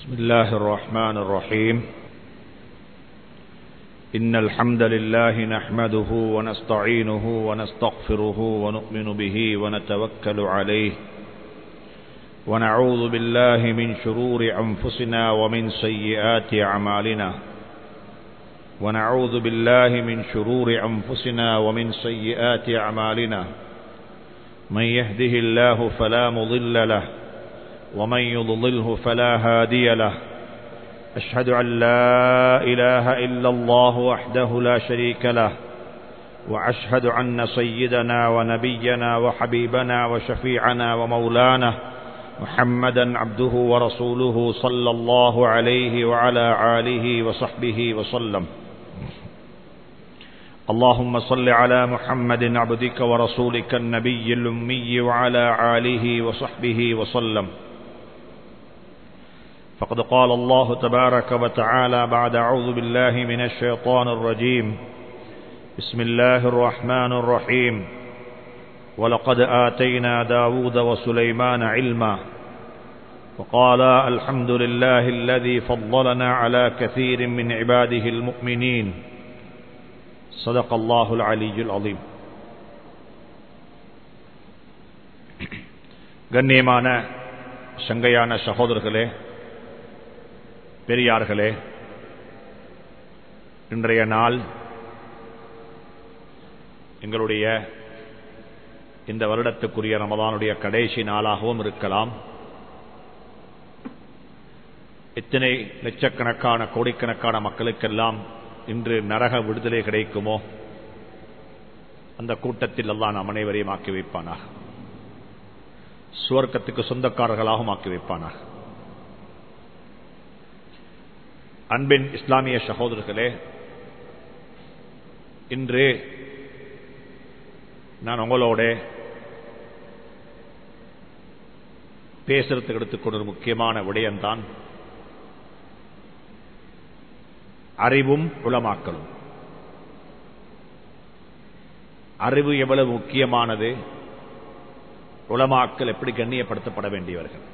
بسم الله الرحمن الرحيم إن الحمد لله نحمده ونستعينه ونستغفره ونؤمن به ونتوكل عليه ونعوذ بالله من شرور أنفسنا ومن سيئات أعمالنا ونعوذ بالله من شرور أنفسنا ومن سيئات أعمالنا من يهده الله فلا مضل له ومن يضلله فلا هادي له أشهد أن لا إله إلا الله وحده لا شريك له وأشهد أن سيدنا ونبينا وحبيبنا وشفيعنا ومولانا محمدا عبده ورسوله صلى الله عليه وعلى آله وصحبه وسلم اللهم صل على محمد عبدك ورسولك النبي الأمي وعلى آله وصحبه وسلم فقد قال الله تبارك وتعالى بعد أعوذ بالله من الشيطان الرجيم بسم الله الرحمن الرحيم ولقد آتينا داود وسليمان علما وقال الحمد لله الذي فضلنا على كثير من عباده المؤمنين صدق الله العلي العظيم கண்ணியமான சங்கையான சகோதரர்களே பெரியார்களே இன்றைய நாள் எங்களுடைய இந்த வருடத்துக்குரிய ரமதானுடைய கடைசி நாளாகவும் இருக்கலாம் எத்தனை லட்சக்கணக்கான கோடிக்கணக்கான மக்களுக்கெல்லாம் இன்று நரக விடுதலை கிடைக்குமோ அந்த கூட்டத்தில் எல்லாம் நாம் அனைவரையும் ஆக்கி வைப்பானாக சுவர்க்கத்துக்கு சொந்தக்காரர்களாகவும் ஆக்கி வைப்பானாக அன்பின் இஸ்லாமிய சகோதரர்களே இன்று நான் உங்களோட பேசுறதுக்கு எடுத்துக்கொண்ட ஒரு முக்கியமான விடயம்தான் அறிவும் உளமாக்கலும் அறிவு எவ்வளவு முக்கியமானது உளமாக்கல் எப்படி கண்ணியப்படுத்தப்பட வேண்டியவர்கள்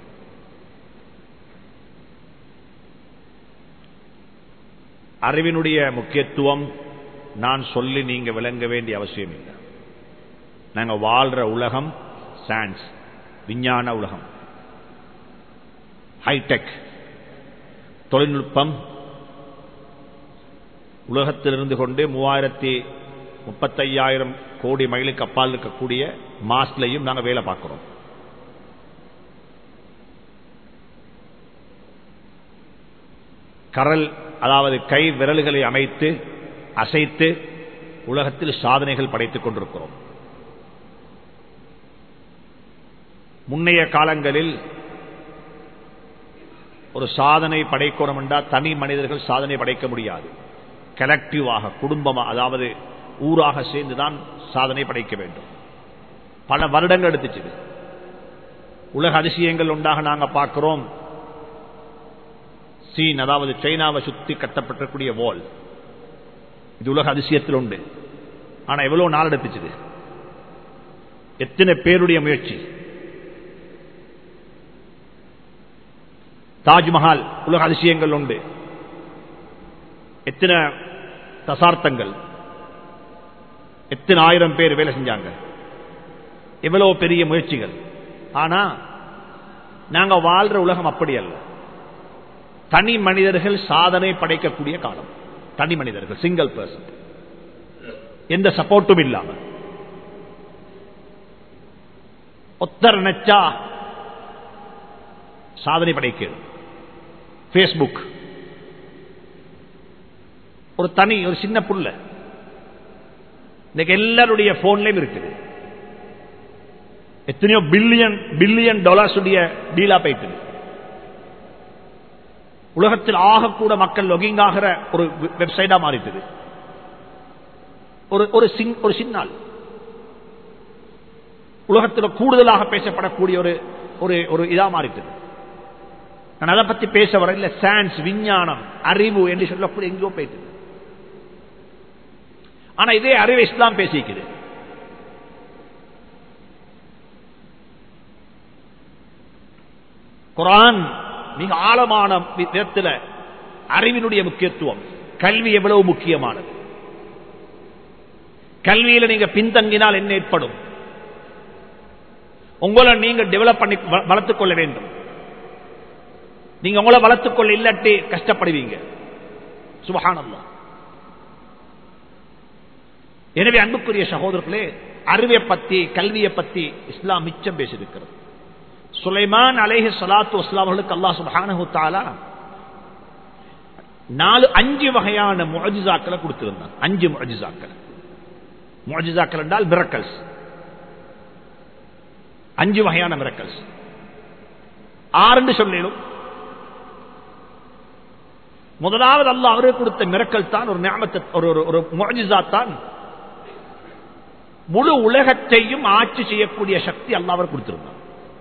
அறிவினுடைய முக்கியத்துவம் நான் சொல்லி நீங்க விளங்க வேண்டிய அவசியம் இல்லை நாங்க வாழ்ற உலகம் சயின்ஸ் விஞ்ஞான உலகம் ஹைடெக் தொழில்நுட்பம் உலகத்தில் இருந்து கொண்டு மூவாயிரத்தி முப்பத்தையாயிரம் கோடி மைலுக்கு அப்பால் இருக்கக்கூடிய மாஸ்லையும் நாங்கள் வேலை பார்க்கிறோம் கரல் அதாவது கை விரல்களை அமைத்து அசைத்து உலகத்தில் சாதனைகள் படைத்துக் கொண்டிருக்கிறோம் முன்னைய காலங்களில் ஒரு சாதனை படைக்கணும் என்றால் தனி மனிதர்கள் சாதனை படைக்க முடியாது கலெக்டிவாக குடும்பமாக அதாவது ஊராக சேர்ந்துதான் சாதனை படைக்க வேண்டும் பல வருடங்கள் எடுத்துச்சு உலக அதிசயங்கள் உண்டாக நாங்க பார்க்கிறோம் சீன் அதாவது சைனாவை சுத்தி கட்டப்பட்டிருக்கூடிய வால் இது உலக அதிசயத்தில் உண்டு ஆனா எவ்வளவு நாள் எடுத்துச்சு எத்தனை பேருடைய முயற்சி தாஜ்மஹால் உலக அதிசயங்கள் உண்டு எத்தனை தசார்த்தங்கள் எத்தனை ஆயிரம் பேர் வேலை செஞ்சாங்க எவ்வளவு பெரிய முயற்சிகள் ஆனா நாங்க வாழ்ற உலகம் அப்படி அல்ல தனி மனிதர்கள் சாதனை படைக்கக்கூடிய காலம் தனி மனிதர்கள் சிங்கிள் பர்சன் எந்த சப்போர்ட்டும் இல்லாம ஒத்தர் நச்சா சாதனை படைக்கிறது பேஸ்புக் ஒரு தனி ஒரு சின்ன புள்ள இன்னைக்கு எல்லாருடைய போன்லயும் இருக்குது எத்தனையோ பில்லியன் பில்லியன் டாலர்ஸ் உடைய டீலா போயிட்டு உலகத்தில் ஆகக்கூட மக்கள் லொகிங் ஆகிற ஒரு வெப்சைட்டா மாறிட்டது ஒரு ஒரு சிங் ஒரு சின்னால் உலகத்தில் கூடுதலாக பேசப்படக்கூடிய ஒரு ஒரு ஒரு இதா மாறிட்டது நான் அதை பத்தி பேச வர இல்ல சயின்ஸ் விஞ்ஞானம் அறிவு என்று சொல்லக்கூடிய எங்கேயோ போயிட்டு ஆனா இதே அறிவு இஸ்லாம் பேசிக்குது குரான் மிக ஆழமான விதத்தில் அறிவினுடைய முக்கியத்துவம் கல்வி எவ்வளவு முக்கியமானது கல்வியில நீங்க பின்தங்கினால் என்ன ஏற்படும் உங்களை நீங்க டெவலப் பண்ணி வ- வளர்த்துக் கொள்ள வேண்டும் நீங்க உங்களை வளர்த்துக் கொள்ள இல்லாட்டி கஷ்டப்படுவீங்க சுபஹானல்லாஹ் எனவே அன்புக்குரிய சகோதரர்களே அறிவை பத்தி கல்வியை பத்தி இஸ்லாம் மிச்சம் பேசியிருக்கிறது சுலைமான் அலேஹி சலாத்து வஸ்லாம் அவர்களுக்கு அல்லாஹ் சுப்ஹானஹு தஆலா நாலு அஞ்சு வகையான முஅஜிசாக்களை கொடுத்திருந்தான் அஞ்சு முஅஜிசாக்கள் முஅஜிசாக்கள் என்றால் மிரக்கல்ஸ் அஞ்சு வகையான மிரக்கல்ஸ் ஆறுன்னு சொல்லிடும் முதலாவது அல்லாஹ் அவருக்கு கொடுத்த மிரக்கல் தான் ஒரு நியமத்தை ஒரு ஒரு- ஒரு முஅஜிசா தான் முழு உலகத்தையும் ஆட்சி செய்யக்கூடிய சக்தி அல்லாஹ் அவர் கொடுத்திருந்தார்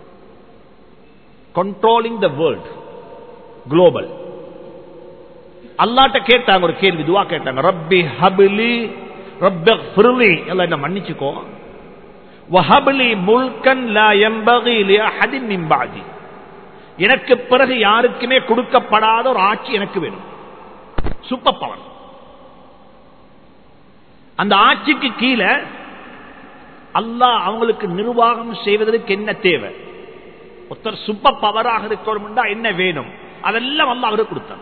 கண்ட்ரோலிங் த வேர்ல்ட் குளோபல் அல்லாட்ட கேட்டாங்க ஒரு கேள்வி துவா கேட்டாங்க ரப்பி ஹபிலி ரப்ப ஃபிர்லி எல்லாம் என்ன மன்னிச்சுக்கோ வஹபிலி முல்கன் லா யம்பகி லிஅஹதின் மின் பஅதி எனக்கு பிறகு யாருக்குமே கொடுக்கப்படாத ஒரு ஆட்சி எனக்கு வேணும் சூப்பர் பவர் அந்த ஆட்சிக்கு கீழே அல்லாஹ் அவங்களுக்கு நிர்வாகம் செய்வதற்கு என்ன தேவை ஒருத்தர் சூப்பர் பவராக இருக்கணும்னா என்ன வேணும் அதெல்லாம் அல்லாஹ் அவருக்கு கொடுத்தான்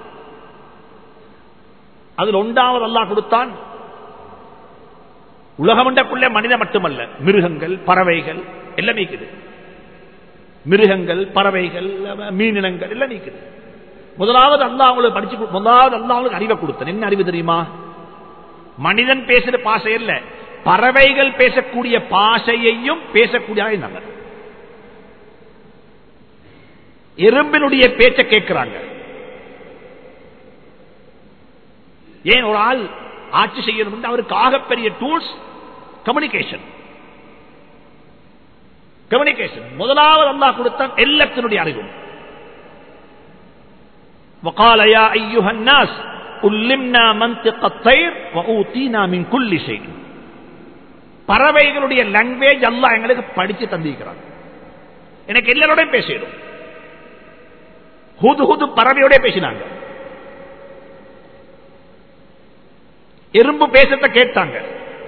அதில் ஒன்றாவது அல்லாஹ் கொடுத்தான் உலகமண்டக்குள்ளே மனிதன் மட்டுமல்ல மிருகங்கள் பறவைகள் எல்லாம் நீக்குது மிருகங்கள் பறவைகள் மீனினங்கள் எல்லாம் நீக்குது முதலாவது அல்லாஹ் அவங்களுக்கு படிச்சு கொடு- முதலாவது அல்லாஹ் அவங்களுக்கு அறிவை கொடுத்தான் என்ன அறிவு தெரியுமா மனிதன் பேசுற பாசை இல்ல பறவைகள் பேசக்கூடிய பாஷையையும் பேசக்கூடிய இருந்தாங்க எறும்பினுடைய பேச்சை கேட்கிறாங்க ஏன் ஒரு ஆள் ஆட்சி செய்யணும் அவருக்கு ஆகப்பெரிய டூல்ஸ் கம்யூனிகேஷன் கம்யூனிகேஷன் முதலாவது அல்லாஹ் கொடுத்தான் எல்லாத்தினுடைய அறிவும் وقال يا أيها الناس علمنا منطق الطير وأوتينا من كل شيء பறவைகளுடைய லாங்குவேஜ் அல்லாஹ் எங்களுக்கு படிச்சு தந்திருக்கிறாங்க எனக்கு எல்லாரோடையும் பேசிடும் ஹுது ஹுது பறவையோட பேசினாங்க எறும்பு பேசத்தை கேட்டாங்க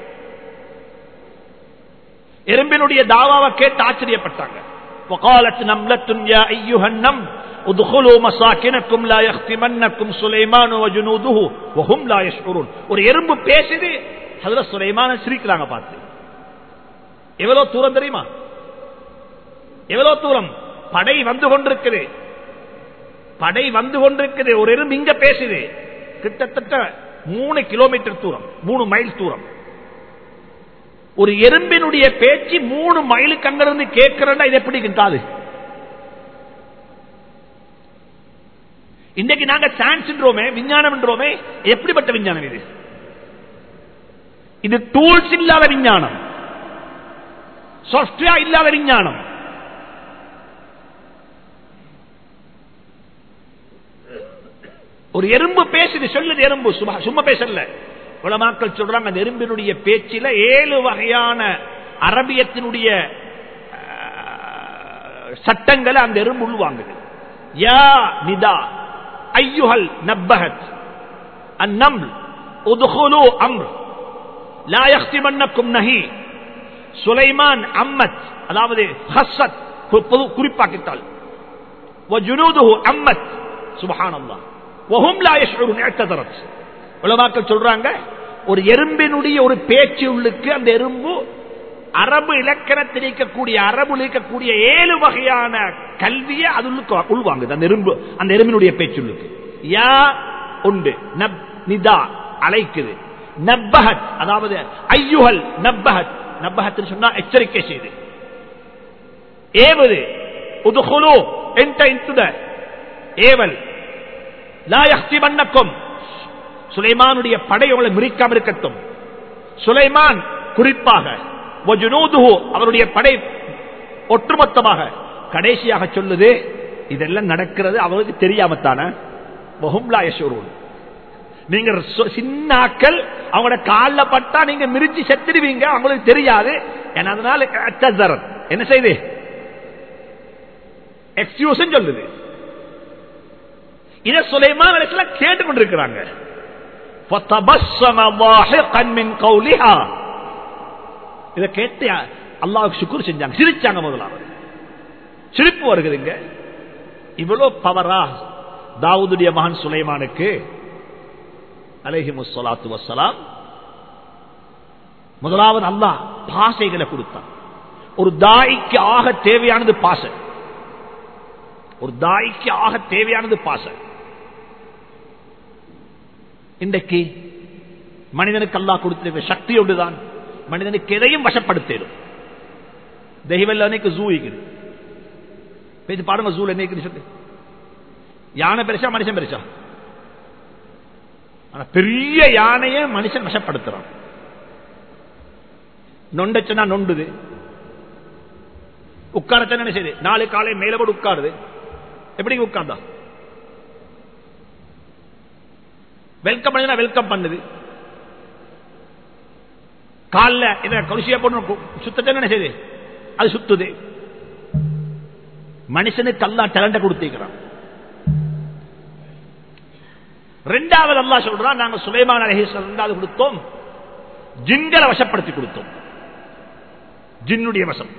எறும்பினுடைய தாவாவை கேட்டு ஆச்சரியப்பட்டாங்க وقالت نملة يا أيها النمل ادخلوا مساكنكم لا يختمنكم سليمان وجنوده وهم لا يشعرون ஒரு எறும்பு பேசுது அதுல சுலைமான சிரிக்கிறாங்க பார்த்து எவ்வளவு தூரம் தெரியுமா எவ்வளவு தூரம் படை வந்து கொண்டிருக்குது படை வந்து கொண்டிருக்குது ஒரு எறும்பு இங்க பேசுது கிட்டத்தட்ட மூணு கிலோமீட்டர் தூரம் மூணு மைல் தூரம் ஒரு எறும்பினுடைய பேச்சு மூணு மைலுக்கு அங்கிருந்து கேட்கிறா இது எப்படி காது இன்றைக்கு நாங்க சயின்ஸ் என்றோமே விஞ்ஞானம் என்றோமே எப்படிப்பட்ட விஞ்ஞானம் இது இது டூல்ஸ் இல்லாத விஞ்ஞானம் சாப்ட்வேர் இல்லாத விஞ்ஞானம் ஒரு எறும்பு பேசுது சொல்லுது எறும்பு சும்மா சும்மா பேசல உலமாக்கள் சொல்றாங்க அந்த எறும்பினுடைய பேச்சில ஏழு வகையான அரபியத்தினுடைய அஹ், சட்டங்களை அந்த எறும்பு உள்வாங்குது யா நிதா ஐயுஹல் நப்பஹத் அந்நம்ல் உதுகுலு அம்ர் லா யஹ்திமன்னக்கும் நஹி சுலைமான் அம்மத் அதாவது ஹஸ்ஸத் கு- பொது- குறிப்பாக்கிட்டால் وجنوده أمت سبحان الله وهم لا يشعرون اعتذرت உலமாக்கள் சொல்றாங்க ஒரு எறும்பினுடைய ஒரு பேச்சு உள்ளுக்கு அந்த எறும்பு அரபு இலக்கணத்தில் இருக்கக்கூடிய அரபு இருக்கக்கூடிய ஏழு வகையான கல்வியை அது உள்ளுக்கு உள்வாங்குது அந்த எறும்பு அந்த எறும்பினுடைய பேச்சுள்ளுக்கு யா உண்டு நப் நிதா அழைக்குது நப்பஹத் அதாவது ஐயுஹல் நப்பஹத் நப்பஹத் சொன்னா எச்சரிக்கை செய்து ஏவது உதுகுலு enter into the ஏவல் லா யஹ்திபன்னக்கும் சுலைமானுடைய படை உங்களை மிரிக்காம இருக்கட்டும் சுலைமான் குறிப்பாக வஜுனூதுஹு அவருடைய படை ஒட்டுமொத்தமாக கடைசியாக சொல்லுது இதெல்லாம் நடக்கிறது அவருக்கு தெரியாமத்தான வஹும்லா யஷூரூன் நீங்க சொ- சின்ன ஆக்கள் அவங்களோட காலில் பட்டா நீங்க மிரிச்சு செத்துடுவீங்க அவங்களுக்கு தெரியாது ஏன்னா அதனால அத்தசரத். என்ன செய்து எக்ஸ்கியூஸ் சொல்லுது இதை சுலைமான் அலைஹிஸ்ஸலாம் கேட்டுக்கொண்டிருக்கிறாங்க فَتَبَسَّمَ ضَاحِقًا مِنْ قَوْلِهَا இதை கேட்டு அல்லாஹ்வுக்கு சுக்குர் செஞ்சாங்க சிரிச்சாங்க முதலாவது சிரிப்பு வருகிறதுங்க இவ்வளவு பவரா தாவூதுடைய மகன் சுலைமானுக்கு அலைஹி முஸ்ஸலாத்து வஸ்ஸலாம் முதலாவது அல்லாஹ் பாசைகளை கொடுத்தான் ஒரு தாய்க்கு ஆக தேவையானது பாசை ஒரு தாய்க்கு ஆக தேவையானது பாசை இன்றைக்கு மனிதனுக்கு அல்லாஹ் கொடுத்திருக்கிற சக்தி ஒன்றுதான் மனிதனுக்கு எதையும் வசப்படுத்திடும் தெய்வம் ஜூ இருக்குது பேசி பாருங்க ஜூல என்ன இருக்குது சொல்லு யானை பெருசா மனுஷன் பெருசா ஆனா பெரிய யானையை மனுஷன் வசப்படுத்துறான் நொண்டச்சுன்னா நொண்டுது உட்காரச்சன என்ன செய்யுது நாலு காலை மேல போட்டு உட்காருது எப்படி உட்கார்ந்தா வெல்கம் பண்ணுதுன்னா வெல்கம் பண்ணுது காலில் என்ன கௌசியா பொண்ணு சுத்தத்தை என்ன செய்யுது அது சுத்துது மனுஷனுக்கு அல்லா டேலண்ட கொடுத்திருக்கிறான் ரெண்டாவது அல்லா சொல்றான் நாங்க சுலைமான் அலஹிஸ் ரெண்டாவது கொடுத்தோம் ஜின்களை வசப்படுத்தி கொடுத்தோம் ஜின்னுடைய வசம்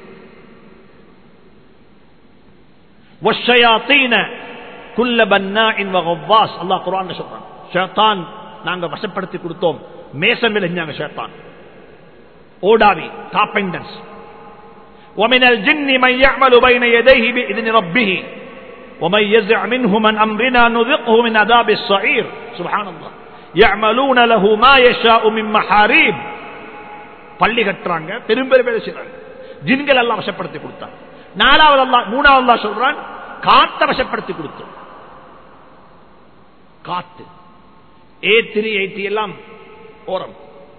والشياطين كل بناء وغواص அல்லாஹ் குர்ஆன்ல சொல்றான் ஷைத்தான் நாங்க வசப்படுத்தி கொடுத்தோம் மேசம் விளைஞ்சாங்க ஷைத்தான் ஓடாவி கார்பெண்டர்ஸ் ومن الجن من يعمل بين يديه بإذن ربه ومن يزع منه من أمرنا نذقه من عذاب الصعير سبحان الله يعملون له ما يشاء من محاريب பள்ளி கட்டுறாங்க பெரும் பெரும் வேலை செய்றாங்க ஜின்கள் எல்லாம் வசப்படுத்தி கொடுத்தாங்க நாலாவது அல்லா மூணாவது அல்லா சொல்றான் காத்த வசப்படுத்தி கொடுத்தோம் காத்து ஏ த்ரீ எயிட்டி எல்லாம் ஓரம்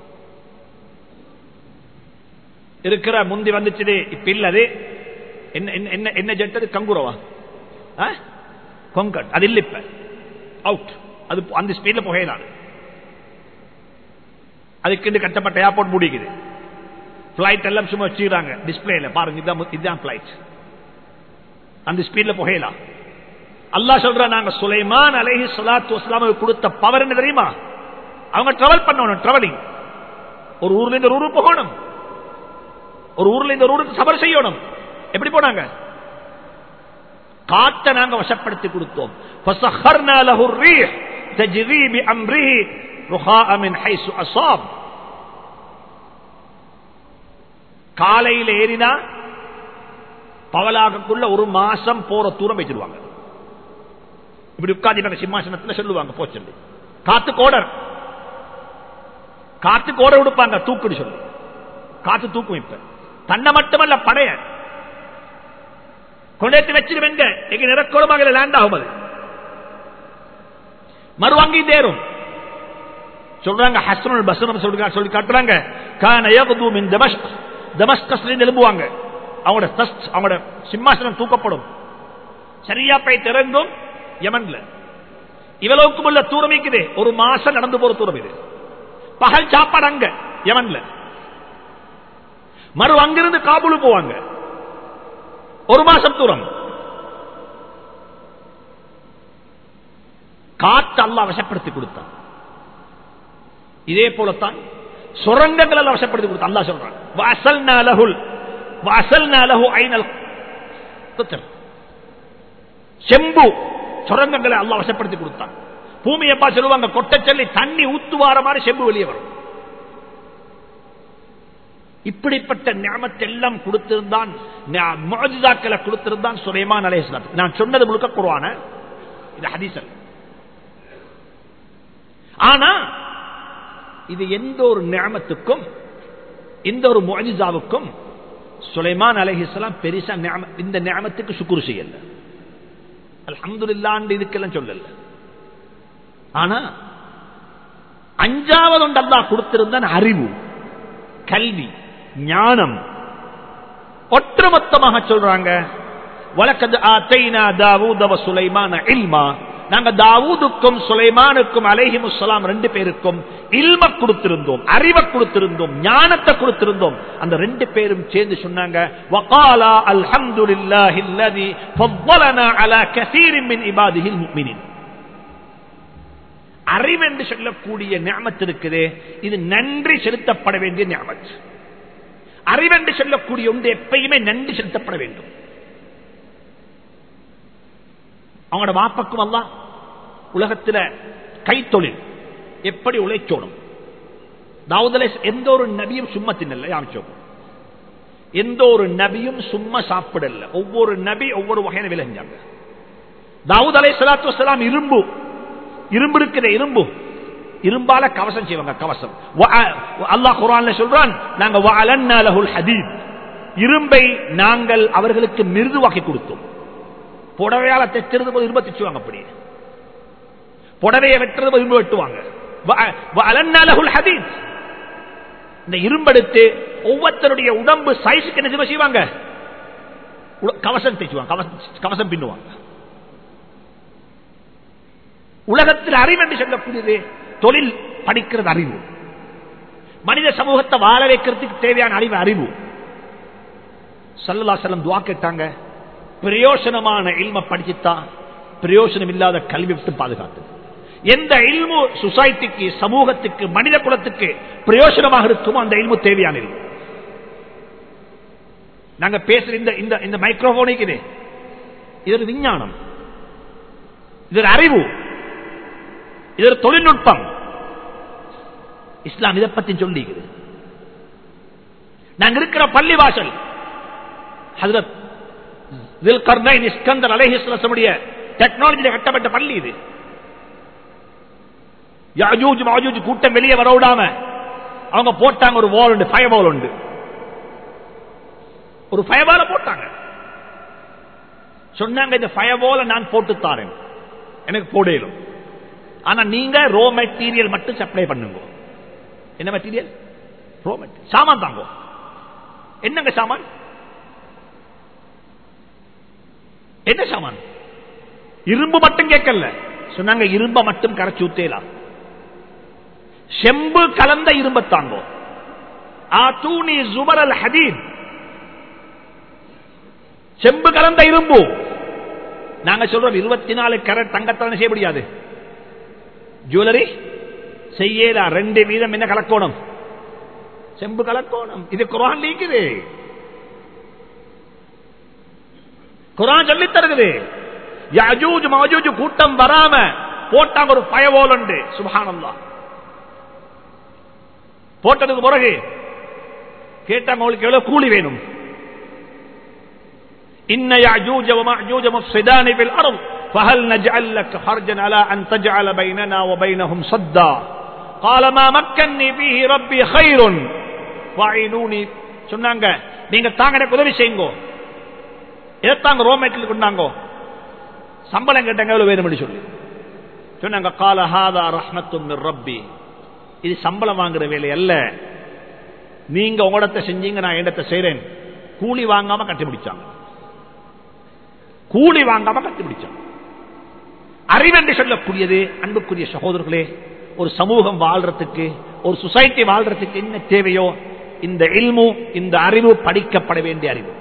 இருக்கிற முந்தி வந்துச்சு இப்ப இல்லது என்ன என்ன என்ன ஜெட் அது கங்குரவா கொங்கட் அது இல்ல இப்ப அவுட் அது அந்த ஸ்பீட்ல புகையலாம் அதுக்கு கட்டப்பட்ட ஏர்போர்ட் முடிக்குது பிளைட் எல்லாம் சும்மா வச்சுக்கிறாங்க டிஸ்பிளேல பாருங்க இதுதான் இதுதான் பிளைட் அந்த ஸ்பீட்ல புகையலாம் அல்லா சொல்ற நாங்க சுலைமான் அலஹி சலாத்து வஸ்லாமுக்கு கொடுத்த பவர் என்ன தெரியுமா அவங்க டிராவல் பண்ணணும் டிராவலிங் ஒரு ஊர்ல இருந்து ஒரு ஊருக்கு போகணும் ஒரு ஊர்ல இந்த ஊருக்கு சபர் செய்யணும் எப்படி போனாங்க காற்றை நாங்க வசப்படுத்தி கொடுத்தோம் فسخرنا له الريح تجري بأمره رخاء من حيث أصاب காலையில் ஏறினா பவலாகக்குள்ள ஒரு மாசம் போற தூரம் வச்சிருவாங்க இப்படி உட்காந்து சிம்மாசனத்தில் சொல்லுவாங்க போச்சல்லி காத்து கோடர் காத்து கோடர் கொடுப்பாங்க தூக்குடி சொல்லி காத்து தூக்கும் இப்ப தன்னை மட்டுமல்ல படைய கொண்டேத்து வச்சிருவெங்க எங்க நிறக்கோளமாக லேண்ட் ஆகும் அது மறுவாங்கி தேரும் சொல்றாங்க ஹசனுல் பசனம் சொல்லி சொல்லி காட்டுறாங்க கான யகுது மின் தமஸ்க் தமஸ்கஸ்ல எழும்புவாங்க அவங்களோட தஸ்ட் அவங்களோட சிம்மாசனம் தூக்கப்படும் சரியா போய் திறந்தும் யமன்ல இவ்வளவுக்கும் உள்ள தூரம் இருக்குது ஒரு மாசம் நடந்து போற தூரம் இது பகல் சாப்பாடு அங்க யமன்ல மறு அங்கிருந்து காபூலு போவாங்க ஒரு மாசம் தூரம் காற்று அல்லா வசப்படுத்தி கொடுத்தான் இதே போலத்தான் சுரங்கங்கள் எல்லாம் வசப்படுத்தி கொடுத்தான் அல்லா சொல்றான் வாசல் நாலகுல் வாசல் நாலகு ஐநல் செம்பு சுரங்கங்களை அல்லா வசப்படுத்தி கொடுத்தான் பூமியப்பா சொல்லுவாங்க கொட்ட சொல்லி தண்ணி ஊத்துவார மாதிரி செம்பு வெளியே வரும் இப்படிப்பட்ட ஞாபகத்தை எல்லாம் கொடுத்திருந்தான் முஜிதாக்களை கொடுத்திருந்தான் சுலைமான் அலேஸ்லாம் நான் சொன்னது முழுக்க குருவான இது ஹதீசல் ஆனா இது எந்த ஒரு ஞாபகத்துக்கும் எந்த ஒரு முஜிதாவுக்கும் சுலைமான் அலஹிஸ்லாம் பெருசா இந்த ஞாபகத்துக்கு சுக்குரு செய்யல அல்ஹம்துல்லாண்டு இதுக்கெல்லாம் சொல்லல ஆனா அஞ்சாவது ஒன்று அல்லா கொடுத்திருந்தான் அறிவு கல்வி ஞானம் ஒட்டுமொத்தமாக சொல்றாங்க வழக்கது ஆத்தைனா தாவூதவ சுலைமான இல்மா நாங்க தாவூதுக்கும் சுலைமானுக்கும் அலைஹிமுசலாம் ரெண்டு பேருக்கும் இல்ம கொடுத்திருந்தோம் அறிவை கொடுத்திருந்தோம் ஞானத்தை கொடுத்திருந்தோம் அந்த ரெண்டு பேரும் சேர்ந்து சொன்னாங்க வகாலா அல்ஹம்துலில்லாஹி அல்லதி ஃபضلنا على كثير من عباده المؤمنين அறிவு என்று சொல்லக்கூடிய ஞாபகத்து இருக்குது இது நன்றி செலுத்தப்பட வேண்டிய ஞாபகம் அறிவென்று சொல்லக்கூடிய ஒன்று எப்பயுமே நன்றி செலுத்தப்பட வேண்டும் அவங்களோட வாப்பக்கும் அல்ல உலகத்துல கைத்தொழில் எப்படி உழைச்சோணும் தாவூதலை எந்த ஒரு நபியும் சும்மா தின்னல யாமிச்சோம் எந்த ஒரு நபியும் சும்மா சாப்பிடல ஒவ்வொரு நபி ஒவ்வொரு வகையான விலகிஞ்சாங்க தாவூத் அலை சலாத்து வலாம் இரும்பு இரும்பு இருக்கிற இரும்பு இரும்பால கவசம் செய்வாங்க கவசம் அல்லாஹ் குரான்ல சொல்றான் நாங்க வஅலன்னா லஹுல் ஹதீத் இரும்பை நாங்கள் அவர்களுக்கு மிருதுவாக்கி கொடுத்தோம் புடவையால தைக்கிறது போது இரும்ப தைச்சுவாங்க அப்படி புடவையை வெட்டுறது போது இரும்பு வெட்டுவாங்க வ- வஅலன்னா லஹுல் ஹதீத் இந்த இரும்பெடுத்து ஒவ்வொருத்தருடைய உடம்பு சைஸுக்கு என்ன செய்வாங்க உல- கவசம் தைச்சுவாங்க கவசம் கவசம் பின்னுவாங்க உலகத்தில் அறிவு என்று சொல்லக்கூடியது தொழில் படிக்கிறது அறிவு மனித சமூகத்தை வாழ வைக்கிறதுக்கு தேவையான அறிவு அறிவு சல்லல்லா செல்லம் துவா கேட்டாங்க பிரயோசனமான இல்ம படிச்சுத்தான் பிரயோசனம் இல்லாத கல்வி விட்டு பாதுகாத்து எந்த இல்மு சொசைட்டிக்கு சமூகத்துக்கு மனித குலத்துக்கு பிரயோசனமாக இருக்குமோ அந்த இல்மு தேவையான இல்மு நாங்க பேசுற இந்த இந்த இந்த மைக்ரோபோனுக்கு இது இது ஒரு விஞ்ஞானம் இது ஒரு அறிவு இது ஒரு தொழில்நுட்பம் இஸ்லாம் இதை பத்தி சொல்லிக்குது நாங்க இருக்கிற பள்ளி வாசல் ஹசரத் தில்கர்னைன் இஸ்கந்தர் அலேஹிஸ்லமுடைய டெக்னாலஜியில கட்டப்பட்ட பள்ளி இது யாஜூஜ் மாஜூஜ் கூட்டம் வெளியே வர விடாம அவங்க போட்டாங்க ஒரு வால் உண்டு ஃபயர் வால் உண்டு ஒரு ஃபயர் வால போட்டாங்க சொன்னாங்க இந்த ஃபயர் வால நான் போட்டு தாரேன் எனக்கு போடலும் ஆனா நீங்க ரோ மெட்டீரியல் மட்டும் சப்ளை பண்ணுங்க என்ன மெட்டீரியல் ரோ மெட்டீரியல் சாமான் தாங்க என்னங்க சாமான் என்ன சாமான் இரும்பு மட்டும் கேட்கல சொன்னாங்க இரும்ப மட்டும் கரைச்சு ஊத்தேலாம் செம்பு கலந்த இரும்ப தாங்கோ ஆத்தூனி ஜுபரல் ஹதீத் செம்பு கலந்த இரும்பு நாங்க சொல்றோம் இருபத்தி நாலு கரட் தங்கத்தான செய்ய முடியாது ஜுவல்லரி செய்யலா ரெண்டு வீதம் என்ன கலக்கோணம் செம்பு கலக்கோணம் இது குரான் நீக்குது குரான் சொல்லி தருகுது யாஜூஜ் மாஜூஜ் கூட்டம் வராம போட்டாங்க ஒரு பயவோல் உண்டு சுபஹானல்லா போட்டதுக்கு பிறகு கேட்டாங்க உங்களுக்கு எவ்வளவு கூலி வேணும் إن يعجوج ومعجوج مفسدان في الأرض فهل نجعل لك خرجا على أن تجعل بيننا وبينهم صدا قال ما مكنني فيه ربي خير فاعينوني சொன்னாங்க நீங்க தாங்க எனக்கு உதவி செய்யுங்க எதாங்க ரோ மெட்டீரியல் கொண்டாங்க சம்பளம் கேட்டாங்க எவ்வளவு வேணும் சொல்லி சொன்னாங்க கால ஹாதா ரஹ்மத்தும் ரப்பி இது சம்பளம் வாங்குற வேலை அல்ல நீங்க உங்களத்தை செஞ்சீங்க நான் இடத்தை செய்றேன் கூலி வாங்காம கட்டி முடிச்சாங்க கூலி வாங்காம கட்டி முடிச்சாங்க அறிவென்று சொல்லக்கூடியது அன்புக்குரிய சகோதரர்களே ஒரு சமூகம் வாழ்றதுக்கு ஒரு சொசைட்டி வாழ்றதுக்கு என்ன தேவையோ இந்த இல்மு இந்த அறிவு படிக்கப்பட வேண்டிய அறிவு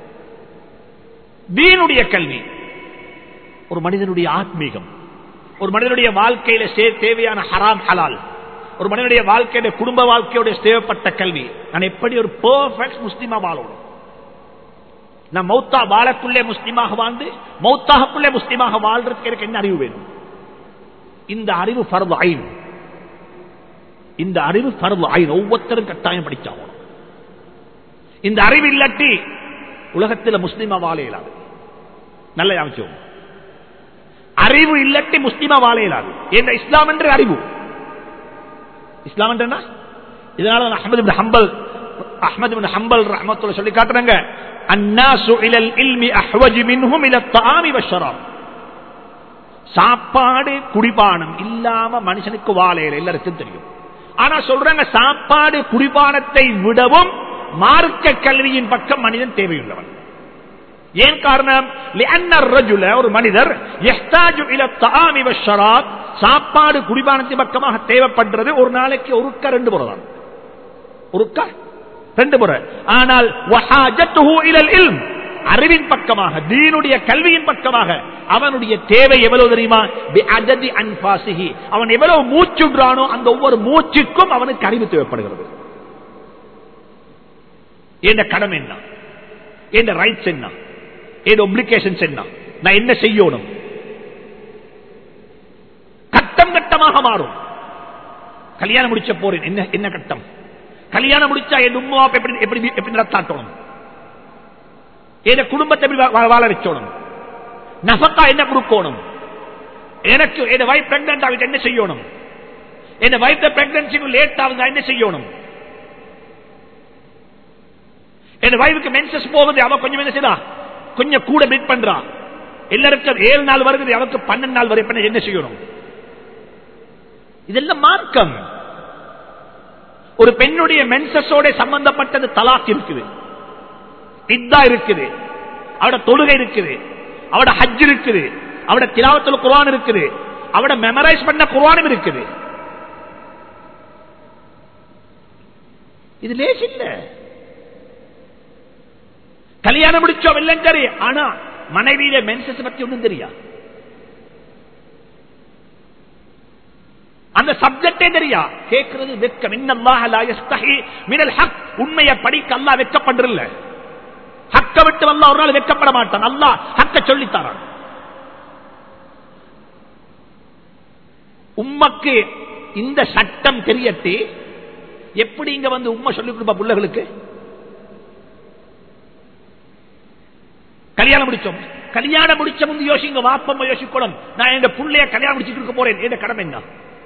தீனுடைய கல்வி ஒரு மனிதனுடைய ஆத்மீகம் ஒரு மனிதனுடைய வாழ்க்கையில சே- தேவையான ஹராம் ஹலால் ஒரு மனிதனுடைய வாழ்க்கையில குடும்ப வாழ்க்கையோட தேவைப்பட்ட கல்வி நான் எப்படி ஒரு பெர்ஃபெக்ட் முஸ்லிமா வாழணும் நான் மௌத்தா வாழக்குள்ளே முஸ்லிமாக வாழ்ந்து மௌத்தாகக்குள்ளே முஸ்லிமாக வாழ்றதுக்கு எனக்கு என்ன அறிவு வேணும் இந்த அறிவு பரவு ஐன் இந்த அறிவு பரவு ஐன் ஒவ்வொருத்தரும் கட்டாயம் படிச்சாகணும் இந்த அறிவு இல்லாட்டி உலகத்தில் முஸ்லிமா வாழ இயலாது நல்ல யாமிச்சோம் அறிவு இல்லட்டி முஸ்லிமா வாழ இயலாது என்ற இஸ்லாம் என்று அறிவு இஸ்லாம் என்று என்ன இதனால அஹமது பின் ஹம்பல் அஹமது பின் ஹம்பல் ரஹமத்துல சொல்லி காட்டுறாங்க அன்னாசு இலல் இல்மி அஹ்வஜி மின்ஹும் இல தாமி வஷராம் சாப்பாடு குடிபானம் இல்லாம மனுஷனுக்கு வாழையில எல்லாருக்கும் தெரியும் ஆனா சொல்றாங்க சாப்பாடு குடிபானத்தை விடவும் மார்க்க கல்வியின் பக்கம் மனிதன் தேவையுள்ளவன் ஏன் காரணம் لأن الرجل ஒரு மனிதர் يحتاج الى الطعام والشراب சாப்பாடு குடிபானத்தின் பக்கமாக தேவைப்படுறது ஒரு நாளைக்கு ஒருக்க ரெண்டு முறை தான் ஒருக்க ரெண்டு முறை ஆனால் وحاجته الى العلم அறிவின் பக்கமாக தீனுடைய கல்வியின் பக்கமாக அவனுடைய தேவை எவ்வளவு தெரியுமா அததி அன்பாசிகி அவன் எவ்வளவு மூச்சுன்றானோ அந்த ஒவ்வொரு மூச்சுக்கும் அவனுக்கு அறிவு தேவைப்படுகிறது என் கடமை என்ன என் ரைட்ஸ் என்ன என் ஒப்ளிகேஷன்ஸ் என்ன நான் என்ன செய்யணும் கட்டம் கட்டமாக மாறும் கல்யாணம் முடிச்ச போறேன் என்ன என்ன கட்டம் கல்யாணம் முடிச்சா என் உம்மா எப்படி எப்படி எப்படி நடத்தாட்டணும் என் குடும்பத்தை எப்படி வா- வாழ வச்சோணும் நஃபக்கா என்ன கொடுக்கணும் எனக்கு என் வைஃப் பிரெக்னன்ட் ஆகிட்டு என்ன செய்யணும் என் வைஃப் பிரெக்னன்சி லேட் ஆகுதா என்ன செய்யணும் என் வைஃபுக்கு மென்சஸ் போகுது அவ கொஞ்சம் என்ன செய்யறா கொஞ்சம் கூட மீட் பண்றா எல்லாருக்கும் ஏழு நாள் வருகிறது அவருக்கு பன்னெண்டு நாள் வரை பண்ண என்ன செய்யணும் இதெல்லாம் மார்க்கம் ஒரு பெண்ணுடைய மென்சஸோட சம்பந்தப்பட்டது தலாக் இருக்குது இத்தா இருக்குது அவட தொழுகை இருக்குது அவட ஹஜ் இருக்குது அவட திலாவத்துல குர்ஆன் இருக்குது அவட மெமரைஸ் பண்ண குர்ஆனும் இருக்குது இது லேஸ் இல்ல கல்யாணம் முடிச்சோம் இல்லைன்னு சரி ஆனா மனைவியில மென்சஸ் பத்தி ஒண்ணும் தெரியா அந்த சப்ஜெக்டே தெரியா கேட்கிறது வெக்கம் இன்னல்லாஹ லா யஸ்தஹி மினல் ஹக் உண்மையை படிக்க அல்லாஹ் வெட்கப்படுறல ஹக்க விட்டு அல்லாஹ் ஒரு நாள் வெட்கப்பட மாட்டான் அல்லாஹ் ஹக்க சொல்லி தரான் உம்மக்கு இந்த சட்டம் தெரியட்டு எப்படி இங்க வந்து உண்மை சொல்லிக் கொடுப்பா பிள்ளைகளுக்கு கல்யாணம் முடிச்சோம் கல்யாணம் முடிச்ச முந்தி யோசிங்க வாப்பம்மா யோசிக்கணும் நான் எங்க புள்ளைய கல்யாணம் முடிச்சுட்டு இருக்க போறேன் என் கடமை என்ன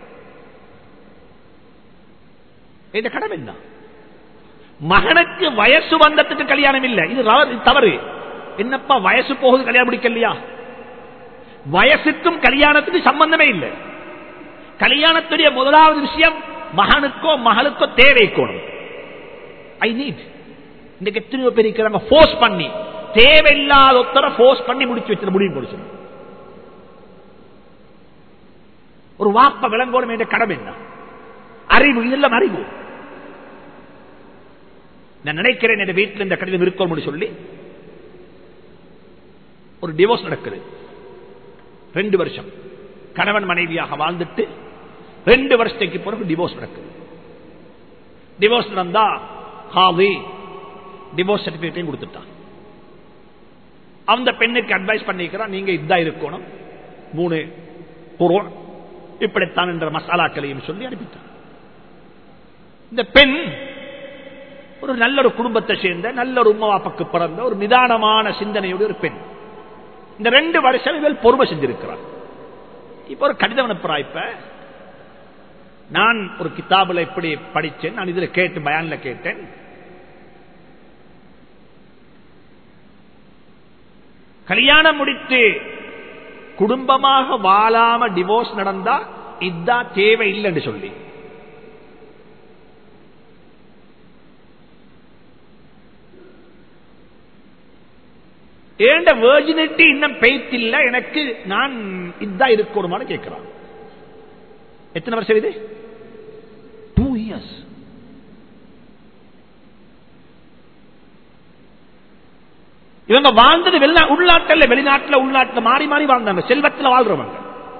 என் கடமை என்ன மகனுக்கு வயசு வந்ததுக்கு கல்யாணம் இல்ல இது ரவ- இது தவறு என்னப்பா வயசு போகுது கல்யாணம் முடிக்கலையா வயசுக்கும் கல்யாணத்துக்கு சம்பந்தமே இல்லை கல்யாணத்துடைய முதலாவது விஷயம் மகனுக்கோ மகளுக்கோ தேவைக்கோணும் ஐ நீட் இன்னைக்கு எத்தனையோ பேர் இருக்கிறாங்க ஃபோர்ஸ் பண்ணி தேவையில்லாத ஒருத்தரை ஃபோர்ஸ் பண்ணி முடிச்சு வச்சு முடிவு போடுச்சு ஒரு வாப்ப விளங்கோடும் என்ற கடமை என்ன அறிவு இதெல்லாம் அறிவு நான் நினைக்கிறேன் என் வீட்டில் இந்த கடிதம் இருக்கணும் சொல்லி ஒரு டிவோர்ஸ் நடக்குது ரெண்டு வருஷம் கணவன் மனைவியாக வாழ்ந்துட்டு ரெண்டு வருஷத்துக்கு பிறகு டிவோர்ஸ் நடக்குது டிவோர்ஸ் நடந்தா ஹாவி டிவோர்ஸ் சர்டிபிகேட்டையும் கொடுத்துட்டான் அந்த பெண்ணுக்கு அட்வைஸ் பண்ணிக்கிறான் நீங்க இதான் இருக்கணும் மூணு குரோன் இப்படித்தான் என்ற மசாலாக்களையும் சொல்லி அனுப்பிட்டான் இந்த பெண் ஒரு நல்ல ஒரு குடும்பத்தை சேர்ந்த நல்ல ஒரு உமாப்பாக்கு பிறந்த ஒரு நிதானமான சிந்தனையுடைய ஒரு பெண் இந்த ரெண்டு வருஷம் இவள் பொறுமை செஞ்சிருக்கிறார் இப்ப ஒரு கடிதம் அனுப்புறா இப்ப நான் ஒரு கிதாபுல இப்படி படிச்சேன் நான் இதுல கேட்டு பயான்ல கேட்டேன் கல்யாணம் முடித்து குடும்பமாக வாழாம டிவோர்ஸ் நடந்தா இதான் தேவை இல்லைன்னு சொல்லி ஏண்ட வேர்ஜினிட்டி இன்னும் பெய்த்தில்ல எனக்கு நான் இதான் இருக்கணுமான்னு கேட்கிறான் எத்தனை வருஷம் இது டூ இயர்ஸ் இவங்க வாழ்ந்தது வெளிநா உள்நாட்டில் வெளிநாட்டில் உள்நாட்டில் மாறி மாறி வாழ்ந்தாங்க செல்வத்தில் வாழ்றவங்க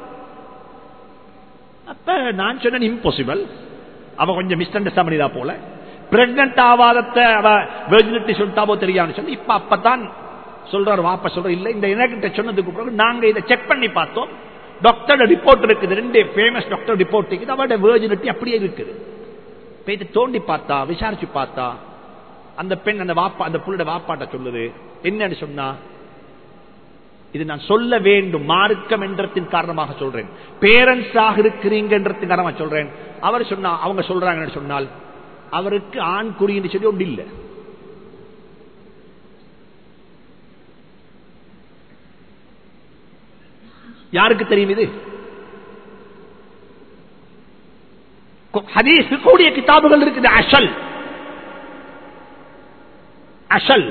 அப்ப நான் சொன்னேன் இம்பாசிபிள் அவ கொஞ்சம் மிஸ் அண்டர்ஸ்டாண்ட் பண்ணிதா போல பிரெக்னன்ட் ஆவாதத்தை அவ வெர்ஜினிட்டி சொல்லிட்டாவோ தெரியான்னு சொல்லி இப்ப அப்பதான் சொல்றாரு வாப்ப சொல்ற இல்ல இந்த எனக்கிட்ட சொன்னதுக்கு பிறகு நாங்க இதை செக் பண்ணி பார்த்தோம் டாக்டர் ரிப்போர்ட் இருக்குது ரெண்டு ஃபேமஸ் டாக்டர் ரிப்போர்ட் இருக்குது அவட வேர்ஜினிட்டி அப்படியே இருக்குது போயிட்டு தோண்டி பார்த்தா விசாரிச்சு பார்த்தா அந்த பெண் அந்த வாப்பா அந்த புள்ளோட வாப்பாட்ட சொல்லுது என்னன்னு சொன்னா இது நான் சொல்ல வேண்டும் மார்க்கம் என்றத்தின் காரணமாக சொல்றேன் பேரண்ட்ஸாக இருக்கிறீங்கன்றத்தின் காரணமாக சொல்றேன் அவர் சொன்னா அவங்க சொல்றாங்கன்னு சொன்னால் அவருக்கு ஆண் குறின்னு சொல்லி ஒன்று இல்லை யாருக்கு தெரியும் இது ஹதீஸ் கூடிய கிதாபுகள் இருக்குது அஷல் அஷல்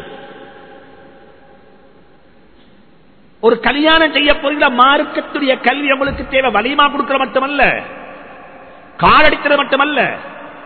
ஒரு கல்யாணம் செய்ய போகிற மார்க்கத்துடைய கல்வி உங்களுக்கு தேவை வலிமா கொடுக்கிற மட்டுமல்ல காலடிக்கிறது மட்டுமல்ல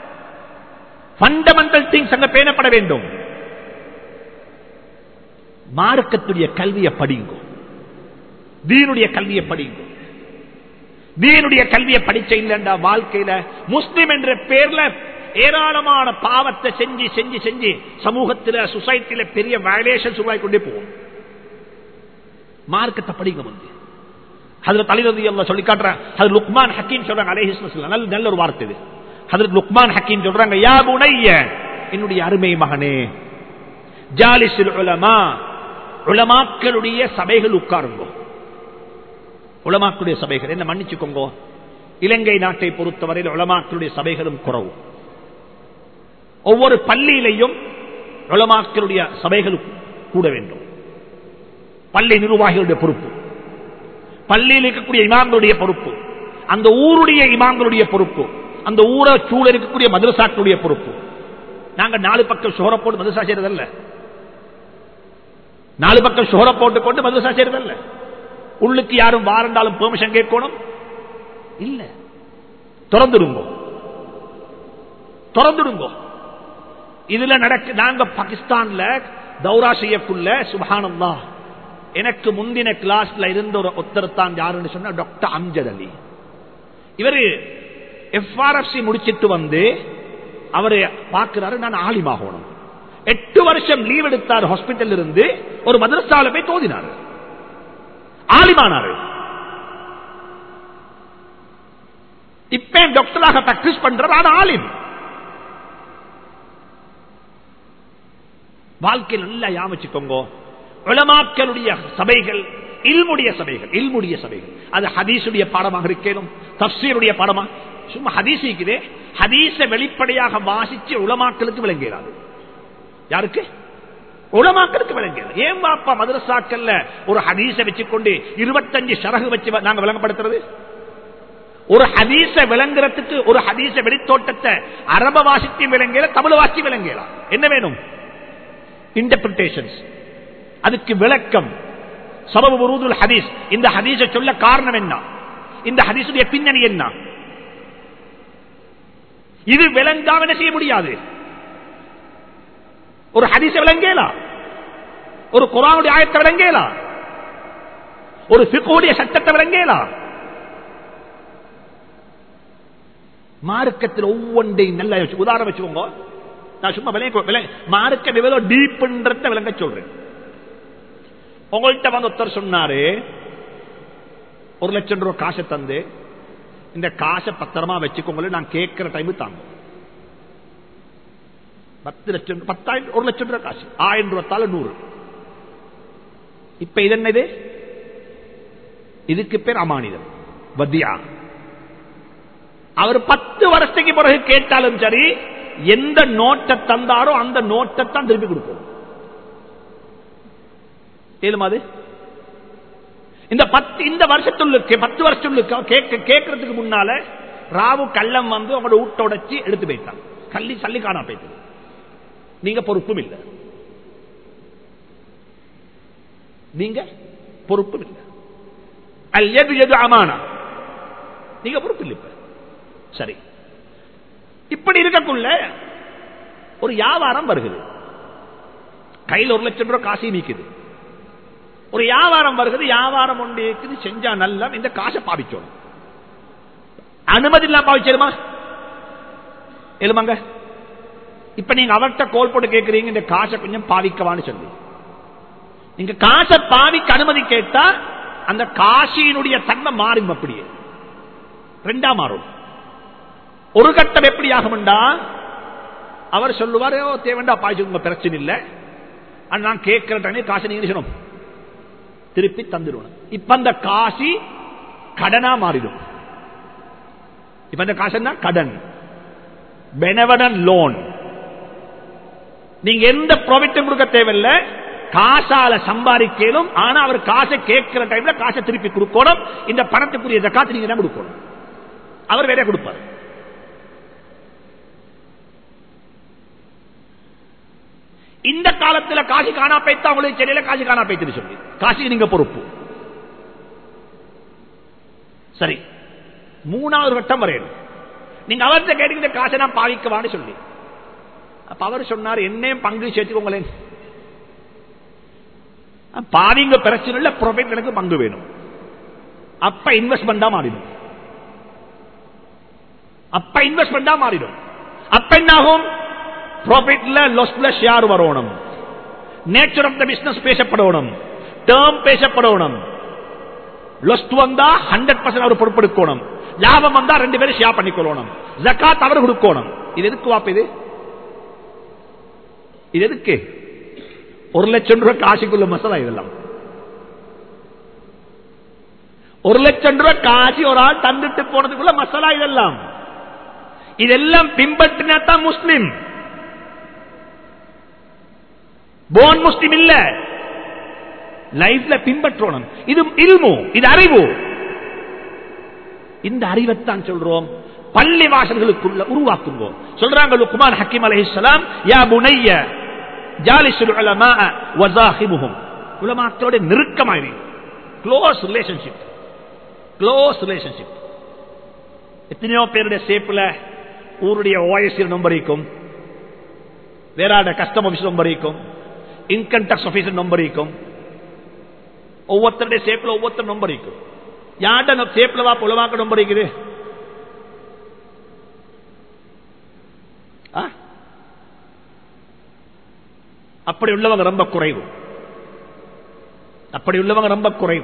பண்டமெண்டல் திங்ஸ் அங்க பேணப்பட வேண்டும் மார்க்கத்துடைய கல்வியை படிங்கோ தீனுடைய கல்வியை படிங்கோ தீனுடைய கல்வியை படிச்ச இல்லைண்டா வாழ்க்கையில முஸ்லிம் என்ற பேர்ல ஏராளமான பாவத்தை செஞ்சு செஞ்சு செஞ்சு சமூகத்தில் சொசைட்டில பெரிய வயலேஷன் உருவாக்கி கொண்டே போகும் மார்க்கத்தை படிங்க வந்து அதுல தலைவதி எல்லாம் சொல்லி காட்டுறாங்க அது லுக்மான் ஹக்கீம் சொல்றாங்க அலேஹிஸ்ல நல்ல நல்ல ஒரு வார்த்தை இது அதுல லுக்மான் ஹக்கீம் சொல்றாங்க யா புனைய என்னுடைய அருமை மகனே ஜாலிசில் உலமா உலமாக்களுடைய சபைகள் உட்காருங்கோ உலமாக்களுடைய சபைகள் என்ன மன்னிச்சுக்கோங்க இலங்கை நாட்டை பொறுத்தவரையில் உலமாக்களுடைய சபைகளும் குறவு ஒவ்வொரு பள்ளியிலையும் உலமாக்களுடைய சபைகள் கூட வேண்டும் பள்ளி நிர்வாகிகளுடைய பொறுப்பு பள்ளியில் இருக்கக்கூடிய இமாம்களுடைய பொறுப்பு அந்த ஊருடைய இமாம்களுடைய பொறுப்பு அந்த ஊரை சூழ இருக்கக்கூடிய மதரசாக்களுடைய பொறுப்பு நாங்க நாலு பக்கம் சோர போட்டு மதரசா செய்யறதல்ல நாலு பக்கம் சோர போட்டு கொண்டு மதரசா செய்யறதல்ல உள்ளுக்கு யாரும் வாரண்டாலும் பெர்மிஷன் கேட்கணும் இல்ல திறந்துடுங்கோ திறந்துடுங்கோ இதுல நடக்க நாங்க பாகிஸ்தான்ல தௌரா செய்யக்குள்ள சுபானந்தா எனக்கு முந்தின கிளாஸ்ல இருந்த ஒரு ஒத்தரத்தான் யாருன்னு சொன்னா டாக்டர் அம்ஜத் அலி இவரு எஃப்ஆர்எஃப்சி முடிச்சிட்டு வந்து அவரு பார்க்கிறாரு நான் ஆலிமாகணும் எட்டு வருஷம் லீவ் எடுத்தார் ஹாஸ்பிட்டல் இருந்து ஒரு மதரசால போய் தோதினார் ஆலிமானாரு இப்ப டாக்டராக பிராக்டிஸ் பண்றார் ஆனா ஆலிம் வாழ்க்கையில் நல்லா யாமிச்சுக்கோங்க உளமாக்களுடைய சபைகள் இல்முடைய சபைகள் இல்முடைய சபைகள் அது ஹதீசுடைய பாடமாக இருக்கேனும் தப்சீருடைய பாடமா சும்மா ஹதீஸ் இருக்குதே ஹதீச வெளிப்படையாக வாசிச்சு உளமாக்களுக்கு விளங்குகிறாது யாருக்கு உளமாக்களுக்கு விளங்குகிறது ஏன் பாப்பா மதரசாக்கல்ல ஒரு ஹதீச வச்சுக்கொண்டு இருபத்தஞ்சு சரகு வச்சு நாங்க விளங்கப்படுத்துறது ஒரு ஹதீச விளங்குறதுக்கு ஒரு ஹதீச வெளித்தோட்டத்தை அரப வாசித்து விளங்கல தமிழ் வாசி விளங்கலாம் என்ன வேணும் இன்டர்பிரிட்டேஷன்ஸ் அதுக்கு விளக்கம் சபபு உருதுல் ஹதீஸ் இந்த ஹதீஸ சொல்ல காரணம் என்ன இந்த ஹதீசுடைய பின்னணி என்ன இது விளங்காம என்ன செய்ய முடியாது ஒரு ஹதீச விளங்கேலா ஒரு குரானுடைய ஆயத்தை விளங்கேலா ஒரு சிக்கோடைய சட்டத்தை விளங்கேலா மார்க்கத்தில் ஒவ்வொன்றையும் நல்லா வச்சு உதாரணம் வச்சுக்கோங்க நான் சும்மா விளங்க மார்க்கம் எவ்வளவு டீப்ன்றத விளங்க சொல்றேன் உங்கள்கிட்ட வந்து ஒருத்தர் சொன்னாரு ஒரு லட்சம் ரூபாய் காசை தந்து இந்த காசை பத்திரமா வச்சுக்கோங்களே நான் கேட்கிற டைம் தாங்க பத்து லட்சம் பத்தாயிரம் ஒரு லட்சம் ரூபாய் காசு ஆயிரம் ரூபாத்தால நூறு இப்ப இது என்னது இதுக்கு பேர் அமானிதம் வத்தியா அவர் பத்து வருஷத்துக்கு பிறகு கேட்டாலும் சரி எந்த நோட்டை தந்தாரோ அந்த நோட்டை தான் திருப்பி கொடுப்போம் ஏழுமா அது இந்த பத்து இந்த வருஷத்துள்ளுக்கு பத்து வருஷத்துள்ளுக்கு கேட்க கேட்கறதுக்கு முன்னால ராவு கள்ளம் வந்து அவங்களோட ஊட்ட உடைச்சி எடுத்து போயிட்டான் கள்ளி சல்லி காணா போயிட்டு நீங்க பொறுப்பும் இல்லை நீங்க பொறுப்பும் இல்லை அல் எது எது அமானா நீங்க பொறுப்பு இல்லை இப்ப சரி இப்படி இருக்கக்குள்ள ஒரு வியாபாரம் வருகிறது கையில் ஒரு லட்சம் ரூபாய் காசை நீக்குது ஒரு வியாபாரம் வருகிறது வியாபாரம் ஒன்று இருக்குது செஞ்சா நல்லா இந்த காசை பாவிச்சோம் அனுமதி இல்லாம பாவிச்சிருமா எழுமாங்க இப்ப நீங்க அவர்கிட்ட கோல் போட்டு கேட்கறீங்க இந்த காசை கொஞ்சம் பாவிக்கவான்னு சொல்லி நீங்க காசை பாவிக்க அனுமதி கேட்டா அந்த காசியினுடைய தன்மை மாறும் அப்படியே ரெண்டா மாறும் ஒரு கட்டம் எப்படி ஆகும்டா அவர் சொல்லுவார் தேவண்டா பாய்ச்சி உங்க பிரச்சனை இல்லை நான் கேட்கிறேன் காசு நீங்க சொல்லணும் திருப்பி தந்துடுவோம் இப்ப அந்த காசி கடனா மாறிடும் இப்ப அந்த காசு என்ன கடன் பெனவடன் லோன் நீங்க எந்த ப்ராஃபிட்டும் கொடுக்க தேவையில்லை காசால சம்பாதிக்கலும் ஆனா அவர் காசை கேட்கிற டைம்ல காசை திருப்பி கொடுக்கணும் இந்த பணத்துக்குரிய ஜக்காத்து நீங்க தான் கொடுக்கணும் அவர் வேற கொடுப்பார் இந்த காலத்துல காசி காணா பைத்தா உங்களுக்கு சென்னையில காசி காணா பைத்துன்னு சொல்லி காசிக்கு நீங்க பொறுப்பு சரி மூணாவது வட்டம் வரையணும் நீங்க அவர்கிட்ட கேட்டுக்கிட்ட காசை நான் பாவிக்கவான்னு சொல்லி அப்ப அவர் சொன்னார் என்னையும் பங்கு சேர்த்துக்கோங்களேன் பாவிங்க பிரச்சனை இல்ல ப்ராஃபிட் எனக்கு பங்கு வேணும் அப்ப இன்வெஸ்ட்மெண்டா மாறிடும் அப்ப இன்வெஸ்ட்மெண்டா மாறிடும் அப்ப என்ன ஆகும் ப்ராஃபிட்ல லாஸ்ட்ல ஷேர் வரணும் நேச்சர் ஆஃப் த பிசினஸ் பேசப்படணும் டேர்ம் பேசப்படணும் லொஸ்ட் வந்தா ஹண்ட்ரட் பர்சன்ட் அவர் பொறுப்பெடுக்கணும் லாபம் வந்தா ரெண்டு பேரும் ஷேர் பண்ணிக்கொள்ளணும் ஜக்காத் அவர் கொடுக்கணும் இது எதுக்கு வாப்பு இது இது எதுக்கு ஒரு லட்சம் ரூபாய் காசுக்குள்ள மசாலா இதெல்லாம் ஒரு லட்சம் ரூபாய் காசு ஒரு ஆள் தந்துட்டு போனதுக்குள்ள மசாலா இதெல்லாம் இதெல்லாம் பின்பற்றினா தான் முஸ்லிம் போன் முஸ்லிம் இல்ல லைஃப்ல பின்பற்றணும் இது இல்மு இது அறிவு இந்த அறிவைத்தான் சொல்றோம் பள்ளி வாசல்களுக்குள்ள உருவாக்குவோம் சொல்றாங்க லுக்மான் ஹக்கீம் அலைஹிஸ்ஸலாம் யா புனைய ஜாலிசுல் உலமா வஸாஹிபுஹும் உலமாக்களோட நெருக்கமாயிரு க்ளோஸ் ரிலேஷன்ஷிப் க்ளோஸ் ரிலேஷன்ஷிப் எத்தனையோ பேருடைய சேப்புல ஊருடைய ஓஎஸ்சி நம்பர் இருக்கும் வேற கஸ்டம் ஆபீஸ் நம்பர் இருக்கும் இன்கம் டாக்ஸ் ஆபீசர் நம்பர் இருக்கும் ஒவ்வொருத்தருடைய சேப்ல ஒவ்வொருத்தர் நம்பர் இருக்கும் யார்ட சேப்ல வா புலவாக்க நம்பர் இருக்குது அப்படி உள்ளவங்க ரொம்ப குறைவு அப்படி உள்ளவங்க ரொம்ப குறைவு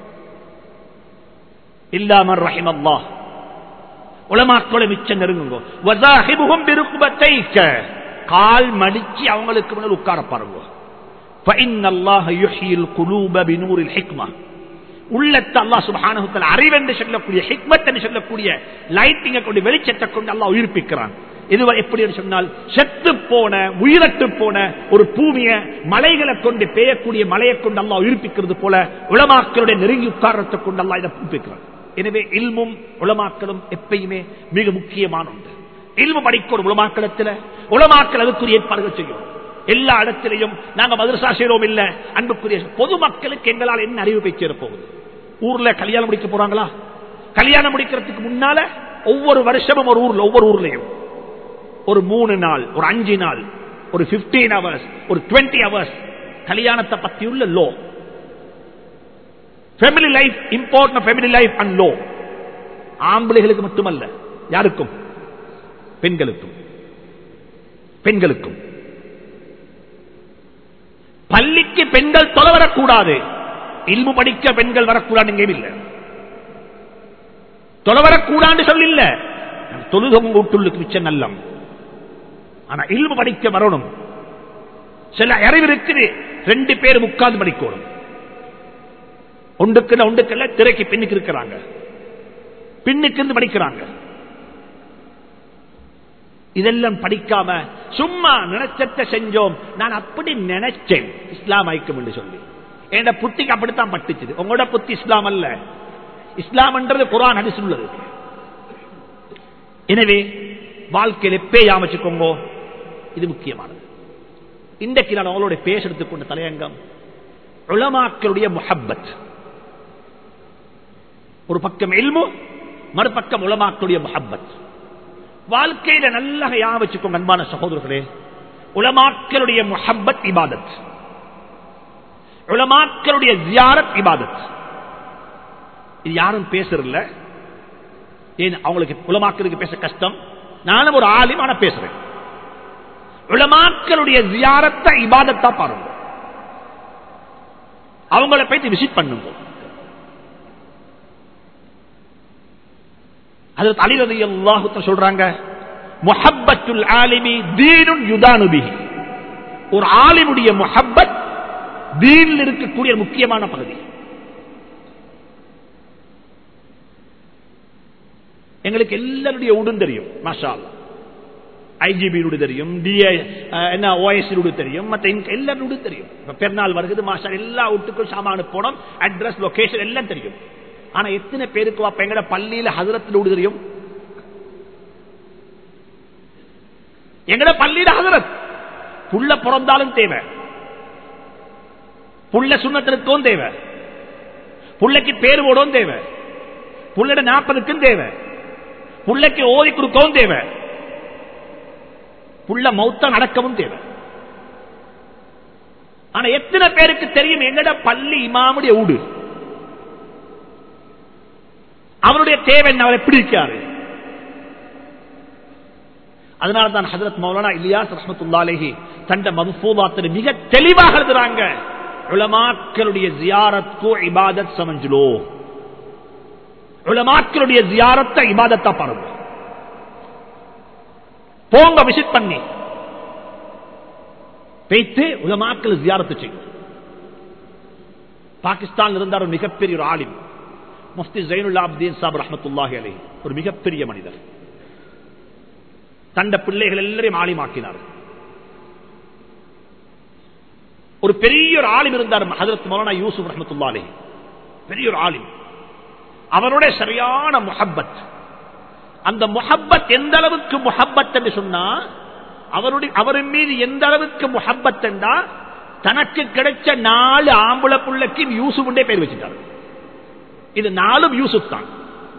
இல்லாம ரஹிம் அல்லா உலமாக்களை மிச்சம் நெருங்குங்க வசாஹிபுகும் பிருக்குபத்தைக்க கால் மடிச்சு அவங்களுக்கு முன்னால் உட்கார பாருங்க فإن الله يحيي القلوب بنور الحكمة உள்ளத்தை அல்லாஹ் சுப்ஹானஹு வ தஆலா அறிவென்று சொல்லக்கூடிய ஹிக்மத் என்று சொல்லக்கூடிய லைட்டிங்க கொண்டு வெளிச்சத்தை கொண்டு அல்லாஹ் உயிர்ப்பிக்கிறான் இது எப்படி சொன்னால் செத்து போன உயிரட்டு போன ஒரு பூமிய மலைகளை கொண்டு பெய்யக்கூடிய மலையை கொண்டு அல்லாஹ் உயிர்ப்பிக்கிறது போல உளமாக்களுடைய நெருங்கி உட்காரத்தை கொண்டு அல்லாஹ் இதை உயிர்ப்பிக்கிறான் எனவே இல்மும் உளமாக்களும் எப்பயுமே மிக முக்கியமான ஒன்று இல்மு படிக்கணும் உளமாக்களத்தில் உளமாக்கள் அதுக்குரிய ஏற்பாடுகள் செய்யும் எல்லா இடத்திலையும் நாங்க மதரசா செய்யறோம் இல்ல அன்புக்குரிய பொதுமக்களுக்கு எங்களால் என்ன அறிவு போய் சேரப்போகுது ஊர்ல கல்யாணம் முடிக்க போறாங்களா கல்யாணம் முடிக்கிறதுக்கு முன்னால ஒவ்வொரு வருஷமும் ஒரு ஊர்ல ஒவ்வொரு ஊர்லயும் ஒரு மூணு நாள் ஒரு அஞ்சு நாள் ஒரு பிப்டீன் ஹவர்ஸ் ஒரு டுவெண்ட்டி ஹவர்ஸ் கல்யாணத்தை பத்தியுள்ள law family life important family life and law ஆம்பளைகளுக்கு மட்டுமல்ல யாருக்கும் பெண்களுக்கும் பெண்களுக்கும் பள்ளிக்கு பெண்கள் தொலை வரக்கூடாது இல்மு படிக்க பெண்கள் வரக்கூடாது எங்கேயும் இல்லை தொலை வரக்கூடாது சொல்ல தொழுதவங்க வீட்டுள்ளுக்கு மிச்சம் நல்லம் ஆனா இல்மு படிக்க வரணும் சில அறிவு இருக்குது ரெண்டு பேரும் உட்கார்ந்து படிக்கணும் ஒன்றுக்குள்ள ஒன்றுக்குள்ள திரைக்கு பின்னுக்கு இருக்கிறாங்க பின்னுக்கு இருந்து படிக்கிறாங்க இதெல்லாம் படிக்காம சும்மா நினைச்சத்தை செஞ்சோம் நான் அப்படி நினைச்சேன் இஸ்லாம் ஐக்கும் என்று சொல்லி என் புத்திக்கு அப்படித்தான் பட்டுச்சு உங்களோட புத்தி இஸ்லாம் அல்ல இஸ்லாம் என்றது குரான் ஹடிஸ் உள்ளது எனவே வாழ்க்கையில் எப்பே யாமச்சுக்கோங்க இது முக்கியமானது இன்றைக்கு நான் அவங்களோட பேச எடுத்துக்கொண்ட தலையங்கம் உளமாக்களுடைய முஹப்பத் ஒரு பக்கம் எல்மு மறுபக்கம் உலமாக்களுடைய முஹப்பத் வாழ்க்கையில நல்ல யா வச்சுக்கோங்க அன்பான சகோதரர்களே உலமாக்களுடைய முஹப்பத் இபாதத் உலமாக்களுடைய ஜியாரத் இபாதத் இது யாரும் பேசுறதில்ல ஏன் அவங்களுக்கு உலமாக்களுக்கு பேச கஷ்டம் நானும் ஒரு ஆலிமான பேசுறேன் உலமாக்களுடைய ஜியாரத்தை இபாதத்தா பாருங்க அவங்கள போயிட்டு விசிட் பண்ணுங்க அதில் அலிரதி அல்லாஹுத்த சொல்றாங்க முஹப்பத்துல் ஆலிமி தீனுன் யுதானுபி ஒரு ஆலிமுடைய முஹப்பத் தீனில் இருக்கக்கூடிய முக்கியமான பகுதி எங்களுக்கு எல்லாருடைய உடும் தெரியும் மாஷா ஐஜிபி தெரியும் டிஏ என்ன ஓஎஸ்சி தெரியும் மற்ற எல்லாரும் தெரியும் பெருநாள் வருகிறது மாஷா எல்லா வீட்டுக்கும் சாமான போனோம் அட்ரஸ் லொகேஷன் எல்லாம் தெரியும் ஆனா எத்தனை பேருக்கு அப்ப எங்கட பள்ளியில ஹசரத்தில் தெரியும் எங்கட பள்ளியில ஹசரத் புள்ள பிறந்தாலும் தேவை புள்ள சுண்ணத்திற்கும் தேவை புள்ளைக்கு பேர் போடவும் தேவை புள்ளட நாற்பதுக்கும் தேவை புள்ளைக்கு ஓதி கொடுக்கவும் தேவை புள்ள மௌத்த நடக்கவும் தேவை ஆனா எத்தனை பேருக்கு தெரியும் எங்கட பள்ளி இமாமுடைய ஊடு அவருடைய தேவை என்ன அவரை பிடிக்காரு அதனால தான் ஹசரத் மௌலானா இலியாஸ் ரஹமத்துல்லாலேஹி தண்ட மதுபூபாத்தில் மிக தெளிவாக எழுதுறாங்க உலமாக்களுடைய ஜியாரத்தோ இபாதத் சமஞ்சுலோ உலமாக்களுடைய ஜியாரத்தை இபாதத்தா பாருங்க போங்க விசிட் பண்ணி வைத்து உலமாக்கள் ஜியாரத்து செய்யும் பாகிஸ்தான் இருந்தார் ஒரு மிகப்பெரிய ஒரு ஆலிம் முஃப்தி ஜைனுல்லா அப்தீன் சாப் ரஹமத்துல்லாஹி அலி ஒரு மிகப்பெரிய மனிதர் தண்ட பிள்ளைகள் எல்லாரையும் ஆலிமாக்கினார் ஒரு பெரிய ஒரு ஆலிம் இருந்தார் ஹதரத் மௌலானா யூசுப் ரஹமத்துல்லா அலி பெரிய ஒரு ஆலிம் அவருடைய சரியான முஹப்பத் அந்த முஹப்பத் எந்த அளவுக்கு முஹப்பத் என்று சொன்னா அவருடைய அவரின் மீது எந்த அளவுக்கு முஹப்பத் என்றா தனக்கு கிடைச்ச நாலு ஆம்பளை புள்ளைக்கு யூசுப் பேர் வச்சுட்டார் இது நாலும் யூசுப் தான்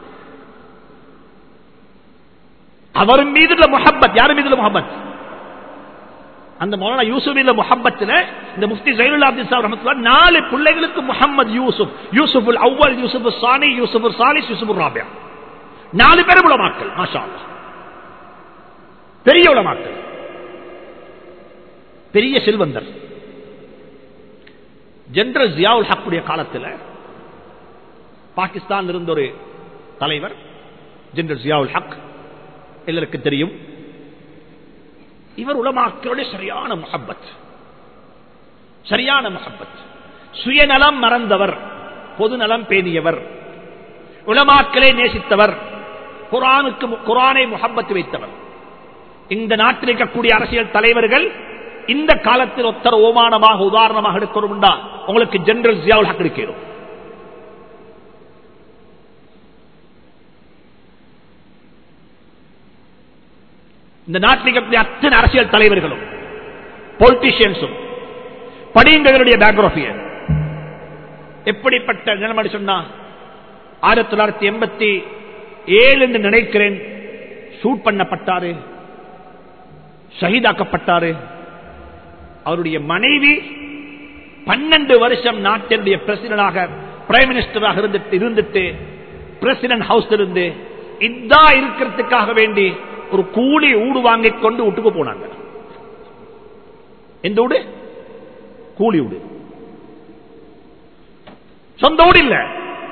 அவர் மீது முஹப்பத் யார் மீது முஹப்பத் அந்த மௌலானா யூசுப் மீது முஹப்பத்தில் இந்த முஃப்தி ஜைனுல்லா அப்துல் சாப் ரஹமத்துல்லா நாலு பிள்ளைகளுக்கு முஹம்மது யூசுப் யூசுப் அவ்வல் யூசுப் சானி யூசுப் சாலிஸ் யூசுப் ராபியா நாலு பேரும் உலமாக்கள் மாஷா அல்லாஹ். பெரிய உலமாக்கள் பெரிய செல்வந்தர் ஜெனரல் ஜியாவுல் ஹக்குடைய காலத்தில் பாகிஸ்தான் இருந்த ஒரு தலைவர் ஜெனரல் ஜியாவுல் ஹக் எல்லாருக்கும் தெரியும் இவர் உலமாக்களுடைய சரியான முஹப்பத் சரியான முஹப்பத் சுயநலம் மறந்தவர் பொதுநலம் பேணியவர் உலமாக்களை நேசித்தவர் குரானுக்கு குரானை முஹப்பத் வைத்தவர் இந்த நாட்டில் இருக்கக்கூடிய அரசியல் தலைவர்கள் இந்த காலத்தில் ஒத்தர ஓமானமாக உதாரணமாக எடுக்கணும்டா உங்களுக்கு ஜெனரல் ஜியாவுல் ஹக் இருக்கிறோம் இந்த நாட்டில் இருக்கக்கூடிய அத்தனை அரசியல் தலைவர்களும் பொலிட்டீஷியன்ஸும் படியுங்களுடைய பேக்ரோபிய எப்படிப்பட்ட நிலைமை சொன்னா ஆயிரத்தி தொள்ளாயிரத்தி எண்பத்தி ஏழு என்று நினைக்கிறேன் ஷூட் பண்ணப்பட்டாரு ஷஹீதாக்கப்பட்டாரு அவருடைய மனைவி பன்னெண்டு வருஷம் நாட்டினுடைய பிரசிடண்டாக பிரைம் மினிஸ்டராக இருந்துட்டு இருந்துட்டு பிரசிடன்ட் ஹவுஸ் இருந்து இதா இருக்கிறதுக்காக வேண்டி ஒரு கூலி ஊடு வாங்கிக் கொண்டு வீட்டுக்கு போனாங்க எந்த ஊடு கூலி ஊடு சொந்த ஊடு இல்ல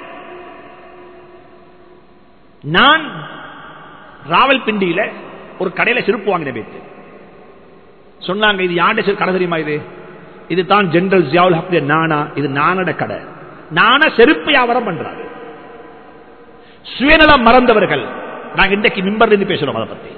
நான் ராவல்பிண்டியில ஒரு கடையில செருப்பு வாங்கின பேத்து சொன்னாங்க இது யாண்ட செரு- கடை தெரியுமா இது இது தான் ஜெனரல் ஜியாவுல் ஹக் நானா இது நானட கடை நான செருப்பு வியாபாரம் பண்றாங்க சுயநலம் மறந்தவர்கள் நாங்க இன்றைக்கு மிம்பர்ல இருந்து பேசுறோம் அதை பத்தி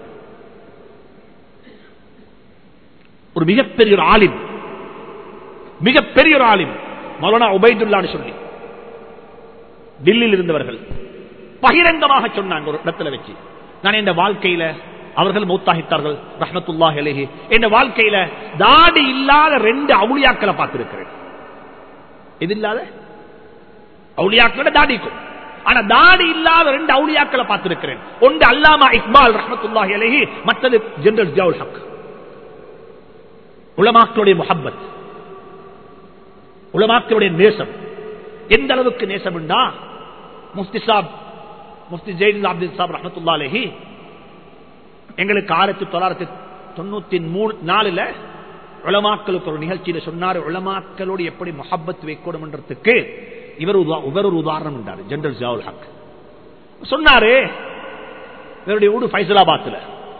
ஒரு மிகப்பெரிய ஒரு ஆலிம் மிகப்பெரிய ஒரு ஆலிம் மௌலானா உபைதுல்லான்னு சொல்லி டில்லியில் இருந்தவர்கள் பகிரங்கமாக சொன்னாங்க ஒரு இடத்துல வச்சு நான் இந்த வாழ்க்கையில அவர்கள் மூத்தாகித்தார்கள் ரஹமத்துல்லாஹி அலைஹி என் வாழ்க்கையில தாடி இல்லாத ரெண்டு அவுளியாக்களை பார்த்திருக்கிறேன் இது இல்லாத அவுளியாக்களோட தாடிக்கும் ஆனா தாடி இல்லாத ரெண்டு அவுளியாக்களை பார்த்திருக்கிறேன் ஒன்று அல்லாமா இக்பால் ரஹமத்துல்லாஹி அலைஹி மற்றது ஜெனரல் ஜவுல் ஹக் உலமாக்களுடைய முஹப்பத் உலமாக்களுடைய நேசம் எந்த அளவுக்கு நேசம் உண்டா முஃப்தி சாப் முஃப்தி ஜெயின் அப்துல் சாப் ரஹமத்துல்லா அலைஹி எங்களுக்கு ஆயிரத்தி தொள்ளாயிரத்தி தொண்ணூத்தி மூணு நாலுல உலமாக்களுக்கு ஒரு நிகழ்ச்சியில சொன்னார் உலமாக்களோடு எப்படி முஹப்பத் வைக்கணும்ன்றதுக்கு இவர் உதா- இவர் ஒரு உதாரணம் என்றார் ஜெனரல் ஜாவுல் ஹக் சொன்னாரு இவருடைய ஊடு ஃபைசலாபாத்ல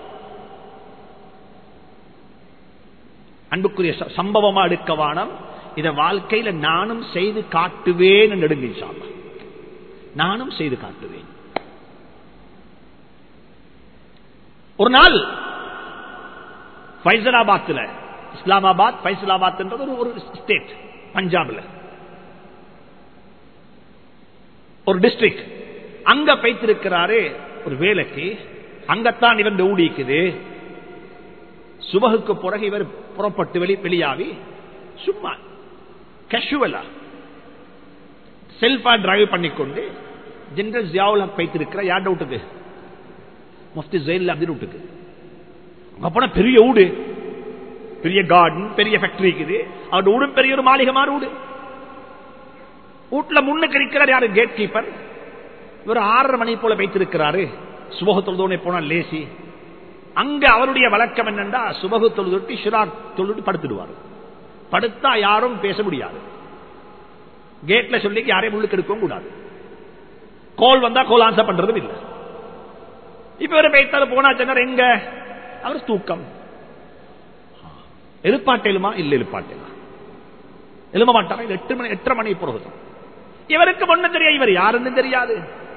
அன்புக்குரிய ச- சம்பவமா எடுக்க வானம் இத வாழ்க்கையில நானும் செய்து காட்டுவேன் நெடுங்க இன்ஷா அல்லாஹ். நானும் செய்து காட்டுவேன் ஒரு நாள் ஃபைசலாபாத்ல இஸ்லாமாபாத் ஃபைசலாபாத் என்றது ஒரு- ஒரு ஸ்டேட் பஞ்சாப்ல ஒரு டிஸ்ட்ரிக்ட் அங்க பைத்திருக்கிறாரு ஒரு வேலைக்கு அங்கத்தான் இவன் ஊடிக்குது சுபகுக்கு பிறகு இவர் புறப்பட்டு வெளி வெளியாவி சும்மா கேஷுவலா செல்ஃபா டிரைவ் பண்ணிக்கொண்டு ஜெனரல் ஜியாவுல பைத்திருக்கிற யார் டவுட்டுக்கு முஃப்தி ஜெயில அப்படி விட்டுக்கு அங்க போனா பெரிய ஊடு பெரிய கார்டன் பெரிய ஃபேக்டரி இருக்குது அவரோட வீடும் பெரிய ஒரு மாளிகை மாறு வீடு வீட்டுல முன்னுக்கு இருக்கிறார் யாரு கேட் கீப்பர் இவர் ஆறரை மணி போல வைத்திருக்கிறாரு சுபகு தொழுதோனே போனா லேசி அங்க அவருடைய வழக்கம் என்னன்னா சுபகு தொழுதொட்டி ஷிராக் தொழுது படுத்துடுவார் படுத்தா யாரும் பேச முடியாது கேட்ல சொல்லி யாரையும் உள்ளுக்கு எடுக்கவும் கூடாது கோல் வந்தா கோல் ஆன்சர் பண்றதும் இல்லை இப்ப இவரை வைத்தாரு போனா சொன்னார் எங்க அவர் தூக்கம் எழுப்பாட்டேலுமா இல்ல எழுப்பாட்டேலா எழும மாட்டாரா இது எட்டு மணி எட்டரை மணி பிறகு இவருக்கு ஒண்ணு தெரியாது இவர் யாருன்னு தெரியாது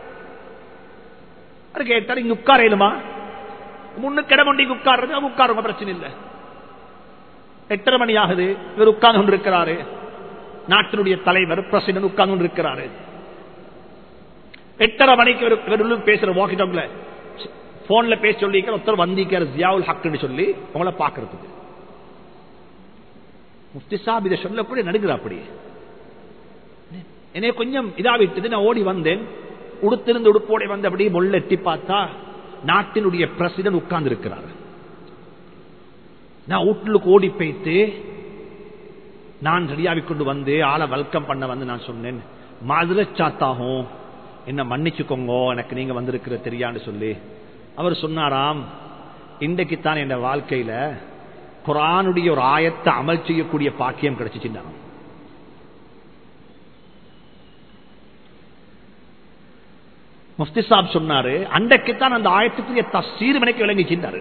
அவர் கேட்டார் இங்க உட்காரையிலுமா முன்னுக்கு இடம் ஒண்டி உட்கார்றது அவங்க உட்காருங்க பிரச்சனை இல்லை எட்டரை மணி ஆகுது இவர் உட்கார்ந்து கொண்டிருக்கிறாரு நாட்டினுடைய தலைவர் பிரசிடன்ட் உட்கார்ந்து கொண்டிருக்கிறாரு எட்டரை மணிக்கு இவர் இவர் பேசுற வாக்கி டாக்ல போன்ல பேச சொல்லி ஒருத்தர் வந்திக்கார் ஜியாவுல் ஹக்குன்னு சொல்லி உங்களை பாக்குறதுக்கு முஃப்தி சாப் இதை சொல்லக்கூடிய நடுகிற அப்படி என்னைய கொஞ்சம் இதா விட்டது நான் ஓடி வந்தேன் உடுத்திருந்த உடுப்போட வந்து அப்படியே மொல்ல எட்டி பார்த்தா நாட்டினுடைய பிரசிடன்ட் உட்கார்ந்து இருக்கிறார் நான் வீட்டுக்கு ஓடி போய்த்து நான் ரெடியாவி கொண்டு வந்து ஆளை வெல்கம் பண்ண வந்து நான் சொன்னேன் மாதிரி சாத்தாகும் என்ன மன்னிச்சுக்கோங்க எனக்கு நீங்க வந்திருக்கிற தெரியான்னு சொல்லி அவர் சொன்னாராம் இன்றைக்கு தான் என் வாழ்க்கையில குரானுடைய ஒரு ஆயத்தை அமல் செய்யக்கூடிய பாக்கியம் கிடைச்சிச்சுன்னா முஃப்தி சாப் சொன்னாரு அன்றைக்குத்தான் அந்த ஆயத்துக்குரிய தஸ்தீர் மனைக்கு விளங்கிச்சிருந்தாரு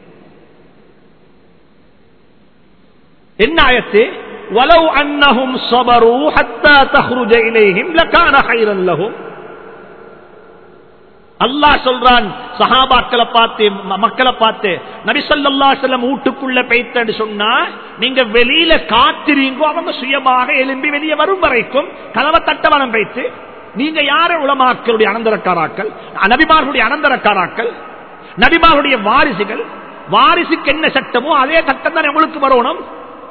என்ன ஆயத்து ولو أنهم صبروا حتى تخرج إليهم لكان خيرا لهم அல்லாஹ் சொல்றான் சஹாபாக்களை பார்த்து மக்களை பார்த்து நபிசல்லா செல்லம் வீட்டுக்குள்ள பெய்த்தன்னு சொன்னா நீங்க வெளியில காத்திரீங்கோ அவங்க சுயமாக எழும்பி வெளியே வரும் வரைக்கும் கதவை தட்டவனம் வைத்து நீங்க யார உலமாக்களுடைய அனந்தரக்காராக்கள் நபிமார்களுடைய அனந்தரக்காராக்கள் நபிமார்களுடைய வாரிசுகள் வாரிசுக்கு என்ன சட்டமோ அதே சட்டம் தான் உங்களுக்கு வரணும்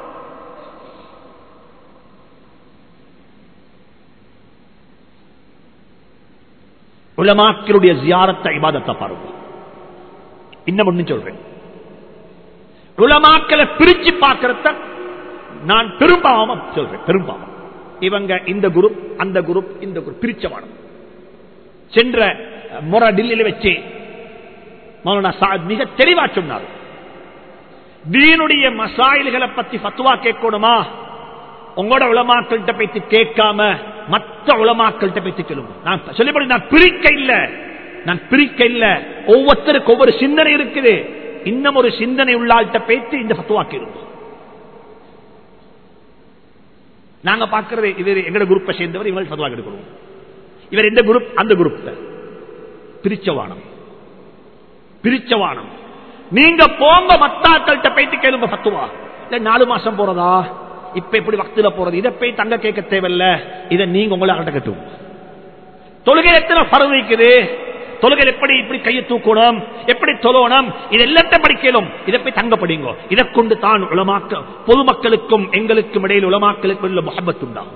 உலமாக்களுடைய ஜியாரத்தை இபாதத்தை பாருங்க இன்னும் ஒண்ணு சொல்றேன் உலமாக்களை பிரிச்சு பார்க்கறத நான் பெரும்பாவம் சொல்றேன் பெரும்பாவம் இவங்க இந்த குரூப் அந்த குரூப் இந்த குரூப் பிரிச்சவானம் சென்ற முறை டில்லியில் வச்சு மௌலானா சாத் மிக தெளிவா சொன்னார் தீனுடைய மசாயில்களை பத்தி பத்துவா கேட்கணுமா உங்களோட உளமாக்கள்கிட்ட போய்த்து கேட்காம மற்ற உளமாக்கள்கிட்ட போய்த்து கேளுங்க நான் சொல்லிப்படி நான் பிரிக்க இல்ல நான் பிரிக்க இல்ல ஒவ்வொருத்தருக்கு ஒவ்வொரு சிந்தனை இருக்குது இன்னும் ஒரு சிந்தனை உள்ளாள்கிட்ட பேத்து இந்த பத்துவா கேளுங்க நாங்க பாக்குறது இவர் எங்கட குரூப்பை சேர்ந்தவர் இவங்க பத்துவா எடுக்கணும் இவர் எந்த குரூப் அந்த குரூப் பிரிச்சவானம் பிரிச்சவானம் நீங்க போங்க மத்தாக்கள்கிட்ட போயிட்டு கேளுங்க பத்துவா இல்ல நாலு மாசம் போறதா இப்ப எப்படி வக்தில போறது இதை போய் தங்க கேட்க தேவையில்ல இதை நீங்க உங்களை அடக்கட்டும் தொழுகை எத்தனை பரவு இருக்குது தொழுகை எப்படி இப்படி கையை தூக்கணும் எப்படி தொழணும் இது எல்லாத்தையும் படிக்கலும் இதை போய் தங்க படிங்க இதை கொண்டு தான் உளமாக்க பொதுமக்களுக்கும் எங்களுக்கும் இடையில் உளமாக்களுக்கும் உள்ள முகப்பத்து உண்டாகும்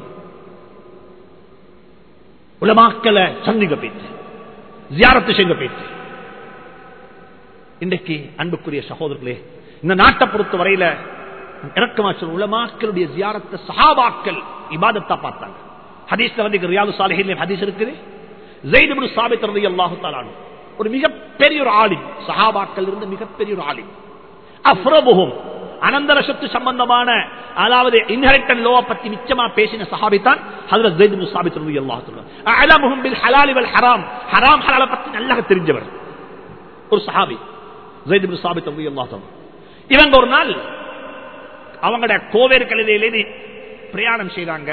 உளமாக்களை சந்திக்க பேச்சு ஜியாரத்து செய்ய பேச்சு இன்றைக்கு அன்புக்குரிய சகோதரர்களே இந்த நாட்டை பொறுத்த வரையில இறக்கமா சொல்ல உலமாக்களுடைய ஜியாரத்தை சஹாபாக்கள் இபாதத்தா பார்த்தாங்க ஹதீஸ்ல வந்து ரியாது சாலைகள் ஹதீஸ் இருக்குது ஜெயிது சாபித் ரதி அல்லாஹு தாலானு ஒரு மிகப்பெரிய ஒரு ஆலிம் சஹாபாக்கள் இருந்து மிகப்பெரிய ஒரு ஆலிம் அஃப்ரபுகும் அனந்தர சொத்து சம்பந்தமான அதாவது இன்ஹெரிட்டன் லோவை பத்தி மிச்சமா பேசின சஹாபி தான் ஹதரத் ஜெயித் இப்னு சாபித் ரதி அல்லாஹு தஆலா அலமுஹும் பில் ஹலால் வல் ஹராம் ஹராம் ஹலால பத்தி நல்லா தெரிஞ்சவர் ஒரு சஹாபி ஜெயித் இப்னு சாபித் ரதி அல்லாஹு தஆலா இவங்க ஒரு நாள் அவங்களோட கோவேறு கழுதையிலே பிரயாணம் செய்தாங்க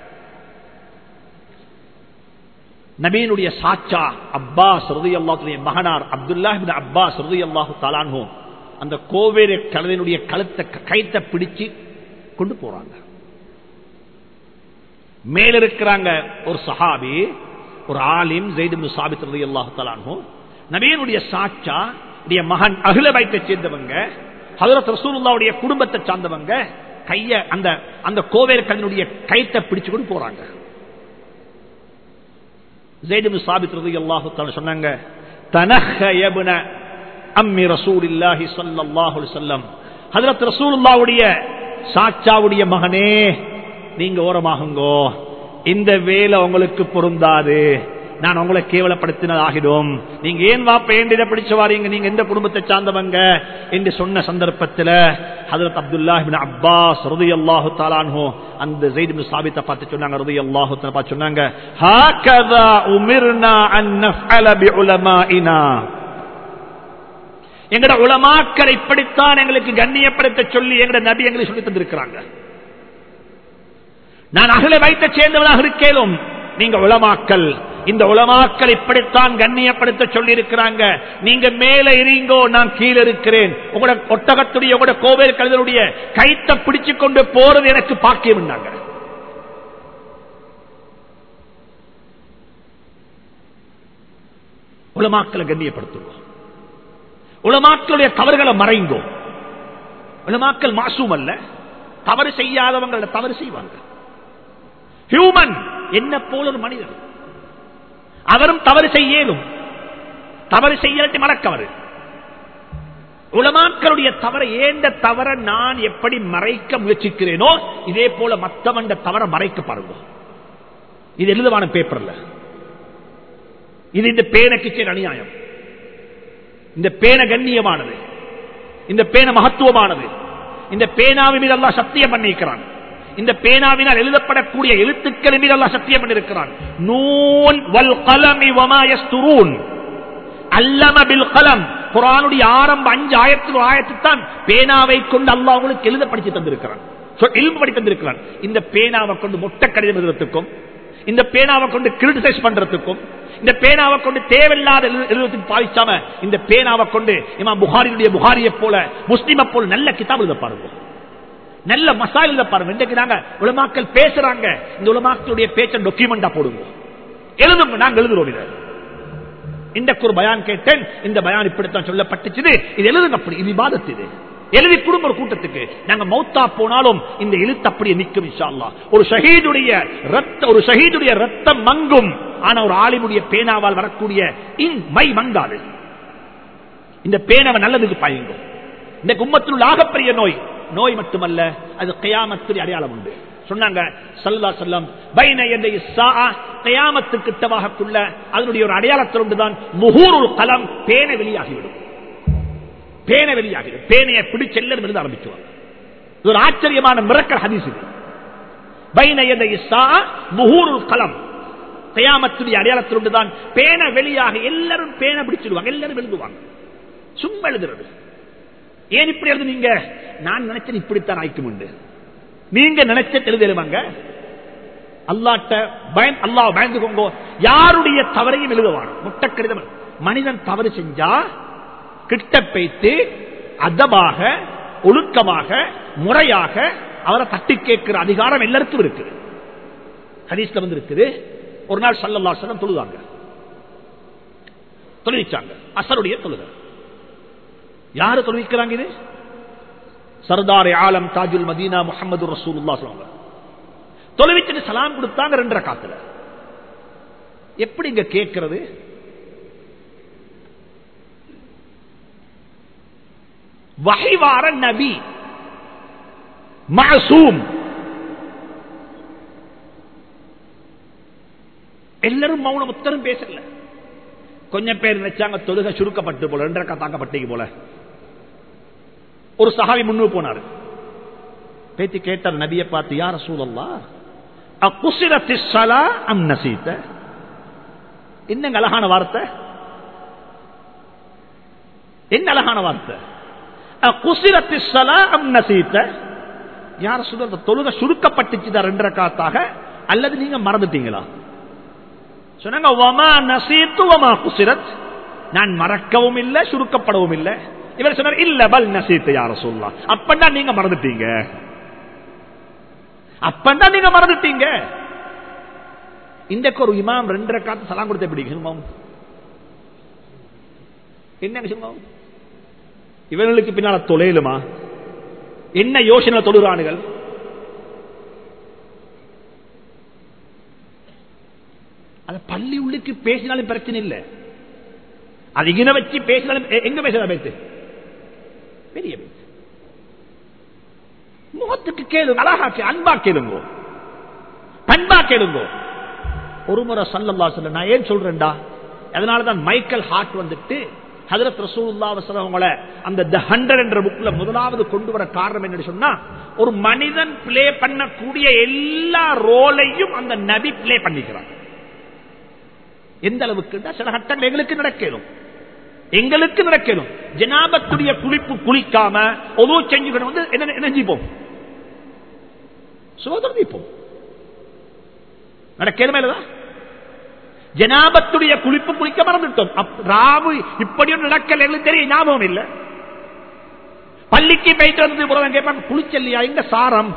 நபீனுடைய சாச்சா அப்பாஸ் ரதி அல்லாத்துடைய மகனார் அப்துல்லா அப்பாஸ் ரதி அல்லாஹு தாலான்ஹோ அந்த கோவேறு கழுதையினுடைய கழுத்தை கைத்தை பிடிச்சு கொண்டு போறாங்க மேல இருக்கிறாங்க ஒரு சஹாபி ஒரு ஆலிம் ஜெயிது சாபித் ரதி அல்லாஹு தாலான்ஹோ நபீனுடைய சாச்சா மகன் அகில வைத்தை சேர்ந்தவங்க ஹதரத் ரசூலுல்லாவுடைய குடும்பத்தை சார்ந்தவங்க கைய அந்த அந்த கோவேர் கண்ணுடைய கைத்தை பிடிச்சு கொண்டு போறாங்க ஜெய்து சாபித் ரதி அல்லாஹு சொன்னாங்க தனஹ யப்ன அம்மி ரசூலில்லாஹி ஸல்லல்லாஹு அலைஹி வஸல்லம் ஹதரத் ரசூலுல்லாவுடைய சாச்சாவுடைய மகனே நீங்க ஓரமாகுங்கோ இந்த வேலை உங்களுக்கு பொருந்தாது நான் உங்களை கேவலப்படுத்தினதாகிடும் நீங்க ஏன் வாப்ப ஏன் இதை பிடிச்சு வாரீங்க நீங்க எந்த குடும்பத்தை சார்ந்தவங்க என்று சொன்ன சந்தர்ப்பத்தில் ஹதரத் அப்துல்லாஹிபின் அப்பாஸ் ரதி அல்லாஹு தாலான்ஹோ அந்த ஜெயித் சாபித்தை பார்த்து சொன்னாங்க ரதி அல்லாஹு பார்த்து சொன்னாங்க ஹாகதா உமிர்னா அன் நஃஅல பிஉலமாஇனா எங்கட உலமாக்கள் இப்படித்தான் எங்களுக்கு கண்ணியப்படுத்த சொல்லி எங்கட நபி எங்களுக்கு சொல்லி தந்திருக்கிறாங்க நான் அகல வைத்த சேர்ந்தவனாக இருக்கேனும் நீங்க உலமாக்கல் இந்த உலமாக்கள் இப்படித்தான் கண்ணியப்படுத்த சொல்லி இருக்கிறாங்க நீங்க மேல இருங்கோ நான் கீழே இருக்கிறேன் உங்களோட ஒட்டகத்துடைய உங்களோட கோவில் கழுதனுடைய கைத்த பிடிச்சு கொண்டு போறது எனக்கு பாக்கியம் உலமாக்களை கண்ணியப்படுத்துவோம் உலமாக்களுடைய தவறுகளை மறைங்கோ உலமாக்கள் மாசூம் அல்ல தவறு செய்யாதவங்கள தவறு செய்வாங்க ஹியூமன் என்ன போல ஒரு மனிதன் அவரும் தவறு செய்யலும் தவறு செய்யலட்டி மறக்கவர் உலமாக்களுடைய தவறை ஏண்ட தவற நான் எப்படி மறைக்க முயற்சிக்கிறேனோ இதே போல மத்தவண்ட தவற மறைக்க பாருங்க இது எழுதுவான பேப்பர்ல இது இந்த பேனைக்கு சேர் அநியாயம் இந்த பேன கண்ணியமானது இந்த பேன மகத்துவமானது இந்த பேனாவின் மீது எல்லாம் சத்தியம் பண்ணிக்கிறான் இந்த பேனாவினால் எழுதப்படக்கூடிய எழுத்துக்கள் மீது எல்லாம் சத்தியம் பண்ணிருக்கிறான் நூன் வல் கலமி வமாயஸ்துரூன் அல்லம பில் கலம் குரானுடைய ஆரம்ப அஞ்சு ஆயிரத்து ஆயிரத்து தான் பேனாவை கொண்டு அல்லாஹ் உங்களுக்கு எழுத படிச்சு தந்திருக்கிறான் எழுப்பு படி தந்திருக்கிறான் இந்த பேனாவை கொண்டு மொட்டை கடிதம் எழுதுறதுக்கும் இந்த பேனாவை கொண்டு கிரிட்டிசைஸ் பண்றதுக்கும் இந்த பேனாவை கொண்டு தேவையில்லாத எழுதுறதுக்கு பாதிச்சாம இந்த பேனாவை கொண்டு இமா புகாரியுடைய புகாரியை போல முஸ்லிமை போல நல்ல கிதாப் எழுத பாருங்க நல்ல மசால் எழுத பாருங்க இன்றைக்கு நாங்க உலமாக்கள் பேசுறாங்க இந்த உலமாக்களுடைய பேச்ச டாக்குமெண்டா போடுங்க எழுதுங்க நாங்க எழுதுறோம் இதை இன்றைக்கு ஒரு பயான் கேட்டேன் இந்த பயான் இப்படித்தான் சொல்லப்பட்டுச்சு இது எழுதுங்க அப்படி இது விவாதத்து இது எழுதி குடும்ப ஒரு கூட்டத்துக்கு நாங்க மௌத்தா போனாலும் இந்த எழுத்து அப்படியே நிற்கும் இன்ஷால்லா ஒரு ஷஹீதுடைய ரத்த ஒரு ஷஹீதுடைய ரத்தம் மங்கும் ஆனா ஒரு ஆலிமுடைய பேனாவால் வரக்கூடிய இன் மை மங்காது இந்த பேனாவை நல்லதுக்கு பாயுங்க இந்த கும்பத்தில் உள்ள ஆகப்பெரிய நோய் நோய் மட்டுமல்ல அது கயாமத்துடைய அடையாளம் உண்டு சொன்னாங்க சல்லா செல்லம் பைன என்ற கயாமத்து கிட்டவாகக்குள்ள அதனுடைய ஒரு அடையாளத்தில் ஒன்றுதான் முகூருள் கலம் பேன வெளியாகிவிடும் பேன வெளியாகிடும் பேனையை பிடிச்சு எல்லாரும் எழுத ஆரம்பிச்சுவாங்க இது ஒரு ஆச்சரியமான மிரக்கல் ஹதீஸ் இது பைன என்ற முகூருள் கலம் கயாமத்துடைய அடையாளத்தில் ஒன்றுதான் பேன வெளியாக எல்லாரும் பேனை பிடிச்சிடுவாங்க எல்லாரும் எழுதுவாங்க சும்மா எழுதுறது ஏன் இப்படி எழுதுனீங்க நான் நினைச்சேன் இப்படித்தான் ஆய்க்கும் உண்டு நீங்க நினைச்ச எழுதிடுவாங்க அல்லாட்ட பயன் அல்லா பயந்துக்கோங்க யாருடைய தவறையும் எழுதுவாங்க முட்டை கடிதம் மனிதன் தவறு செஞ்சா கிட்ட பைத்து அதமாக ஒழுக்கமாக முறையாக அவரை தட்டி கேட்கிற அதிகாரம் எல்லாருக்கும் இருக்குது ஹதீஸ்ல வந்து இருக்குது ஒரு நாள் சல்லல்லா சலம் தொழுதாங்க தொழுவிச்சாங்க அசருடைய தொழுக யாரு தொழுவிக்கிறாங்க இது சர்தார் ஆலம் தாஜுல் மதீனா முகமது ரசூல்லா சொல்லுவாங்க தொலைவிச்சுட்டு சலாம் கொடுத்தாங்க ரெண்டரை காத்துல எப்படி இங்க கேட்கிறது வகைவார நபி மசூம் எல்லாரும் மௌனம் உத்தரம் பேசல கொஞ்சம் பேர் நினைச்சாங்க தொழுகை சுருக்கப்பட்டு போல ரெண்டரை தாக்கப்பட்டீங்க போல ஒரு சகாவி முன்னு போனார் பேத்தி கேட்டார் நபியை பார்த்து யார சூழல்லா அக்குசிரத்தி சலா அம் நசீத்த என்னங்க அழகான வார்த்தை என்ன அழகான வார்த்தை அக்குசிரத்தி சலா அம் நசீத்த யார சொல்ற தொழுக சுருக்கப்பட்டுச்சுதா ரெண்டரை காத்தாக அல்லது நீங்க மறந்துட்டீங்களா சொன்னாங்க வமா நசீத்து வமா குசிரத் நான் மறக்கவும் இல்லை சுருக்கப்படவும் இல்லை இவர் சொன்னார் இல்ல பல் நசீத்து யார சொல்லலாம் அப்பண்டா நீங்க மறந்துட்டீங்க அப்பண்டா நீங்க மறந்துட்டீங்க இந்த ஒரு இமாம் ரெண்டரை காத்து சலாம் கொடுத்த எப்படி சும்மாவும் என்ன சும்மாவும் இவர்களுக்கு பின்னால தொலைலுமா என்ன யோசனை தொழுறானுகள் அது பள்ளி உள்ளுக்கு பேசினாலும் பிரச்சனை இல்லை அது இங்கன வச்சு பேசினாலும் எங்க பேசுற பேசு பெரிய பேச்சு குடும்பத்துக்கு கேளுங்க அழகா கே- அன்பா கேளுங்க பண்பா கேளுங்க ஒரு முறை சல்லல்லா சொல்ல நான் ஏன் சொல்றேன்டா அதனாலதான் மைக்கேல் ஹார்ட் வந்துட்டு ஹதரத் ரசூலுல்லா அவங்கள அந்த த ஹண்ட்ரட் என்ற புக்ல முதலாவது கொண்டு வர காரணம் என்ன சொன்னா ஒரு மனிதன் பிளே பண்ணக்கூடிய எல்லா ரோலையும் அந்த நபி பிளே பண்ணிக்கிறான் எந்த அளவுக்கு சில கட்டங்கள் எங்களுக்கு நடக்கணும் எங்களுக்கு நடக்கணும் ஜனாபத்துடைய குளிப்பு குளிக்காம ஒது செஞ்சுக்கணும் வந்து என்ன நினைஞ்சிப்போம் சோதரிப்போம் நடக்கணும் மேலதான் ஜனாபத்துடைய குளிப்பு குளிக்க மறந்துட்டோம் அப்- ராவு இப்படியும் நடக்கல எங்களுக்கு தெரியும் ஞாபகம் இல்ல பள்ளிக்கு போயிட்டு வந்து போறவங்க கேட்பாங்க குளிச்சல்லையா எங்க சாரம்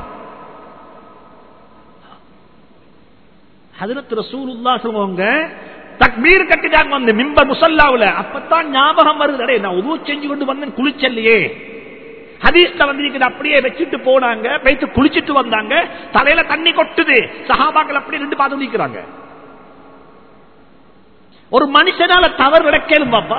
ஹதரத் ரசூலுல்லா சொல்லுவாங்க தக்பீர் கட்டிட்டாங்க வந்து மிம்பர் முசல்லாவுல அப்பதான் ஞாபகம் வருது அடே நான் உதவு செஞ்சு கொண்டு வந்தேன் குளிச்சல்லையே ஹதீஸ்ல வந்து அப்படியே வச்சுட்டு போனாங்க போயிட்டு குளிச்சிட்டு வந்தாங்க தலையில தண்ணி கொட்டுது சஹாபாக்கள் அப்படியே ரெண்டு பார்த்து நிக்கிறாங்க ஒரு மனுஷனால தவறு நடக்கலும் பாப்பா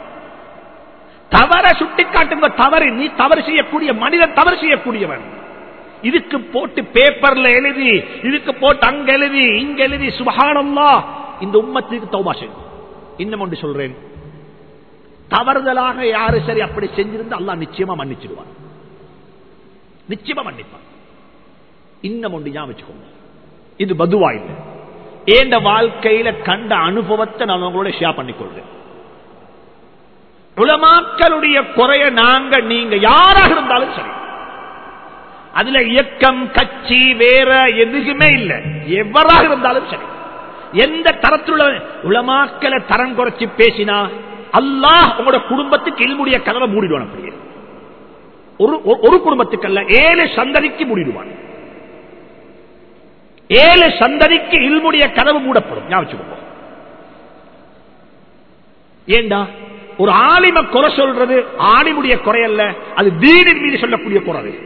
தவற சுட்டிக்காட்டுங்க தவறு நீ தவறு செய்யக்கூடிய மனிதன் தவறு செய்யக்கூடியவன் இதுக்கு போட்டு பேப்பர்ல எழுதி இதுக்கு போட்டு அங்க எழுதி இங்க எழுதி சுபஹானல்லா இந்த உம்மத்துக்கு தௌபா செய்யும் இன்னும் ஒன்று சொல்றேன் தவறுதலாக யாரு சரி அப்படி செஞ்சிருந்தா அல்லாஹ் நிச்சயமா மன்னிச்சிடுவான் நிச்சயமா மன்னிப்பான் இன்னும் ஒன்று ஞாபகம் வச்சுக்கோங்க இது பதுவா இல்லை ஏண்ட வாழ்க்கையில கண்ட அனுபவத்தை நான் உங்களோட ஷேர் பண்ணிக்கொள்றேன் உலமாக்களுடைய குறைய நாங்க நீங்க யாராக இருந்தாலும் சரி அதுல இயக்கம் கட்சி வேற எதுக்குமே இல்லை எவராக இருந்தாலும் சரி எந்த தரத்தில் உலமாக்களை தரம் குறைச்சு பேசினா அல்லாஹ் உங்களோட குடும்பத்துக்கு இல்முடைய கதவை மூடிடுவான் அப்படியே ஒரு ஒரு- ஒரு குடும்பத்துக்கு அல்ல ஏழு சந்ததிக்கு மூடிடுவான் ஏழு சந்ததிக்கு இல்முடைய கதவு மூடப்படும் ஞாபகம் வச்சுக்கோங்க. ஏண்டா ஒரு ஆலிம குறை சொல்றது ஆலிமுடைய குறை அல்ல அது தீனின் மீது சொல்லக்கூடிய குறை அது.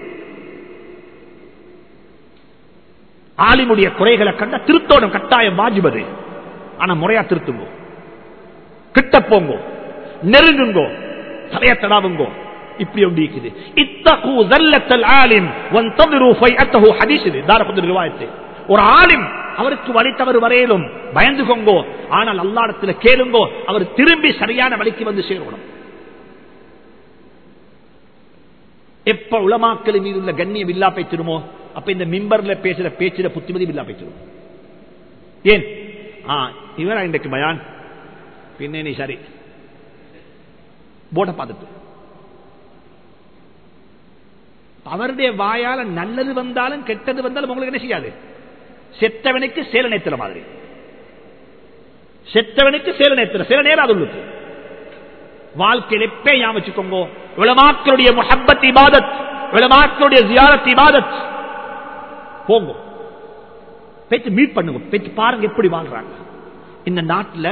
ஆலிமுடைய குறைகளை கண்ட திருத்தோடும் கட்டாயம் வாஜிபது ஆனா முறையா திருத்துங்கோ கிட்ட போங்கோ நெருங்குங்கோ தலைய தடாவுங்கோ இப்படி ஒன்று இருக்குது இத்தகு ஜல்லத்தல் ஆலிம் வந்ததிரு ஃபைஅத்தஹு ஹதீஸ் இது தாரகுத்ரி ரிவாயத்து ஒரு ஆலிம் அவருக்கு வழி தவறு வரையிலும் பயந்துகோங்கோ ஆனால் அல்லாடத்துல கேளுங்கோ அவர் திரும்பி சரியான வழிக்கு வந்து சேரணும் எப்ப உலமாக்கள் மீது உள்ள கண்ணியம் இல்லா போய்த்திருமோ அப்ப இந்த மிம்பர்ல பேசுற பேச்சுல புத்திமதி இல்லா போய்த்திரும் ஏன் ஆ இவரா இன்றைக்கு பயான் பின்னே நீ சரி போட்ட பார்த்துட்டு அவருடைய வாயால நல்லது வந்தாலும் கெட்டது வந்தாலும் உங்களுக்கு என்ன செய்யாது செத்தவனுக்கு சேல நேத்திர மாதிரி செத்தவனுக்கு சேல நேத்திர சில நேரம் அது உள்ளுக்கு வாழ்க்கையில் எப்பே ஞாபகம் வச்சுக்கோங்க உலமாக்களுடைய முஹப்பத் இபாதத் உலமாக்களுடைய ஜியாரத் இபாதத் போங்க பேச்சு மீட் பண்ணுங்க பேச்சு பாருங்க எப்படி வாழ்றாங்க இந்த நாட்டில்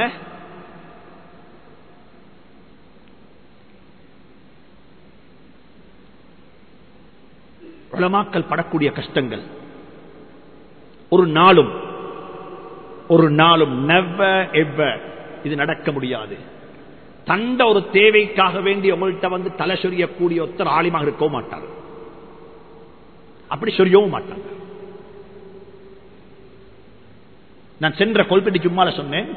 உலமாக்கள் படக்கூடிய கஷ்டங்கள் ஒரு நாளும் ஒரு நாளும் நெவ எவ்வ இது நடக்க முடியாது தந்த ஒரு தேவைக்காக வேண்டி உங்கள்கிட்ட வந்து தலை சொரியக்கூடிய ஒருத்தர் ஆலிமாக இருக்கவும் மாட்டார் அப்படி சொரியவும் மாட்டாங்க நான் சென்ற கொல்பெட்டி சும்மால சொன்னேன்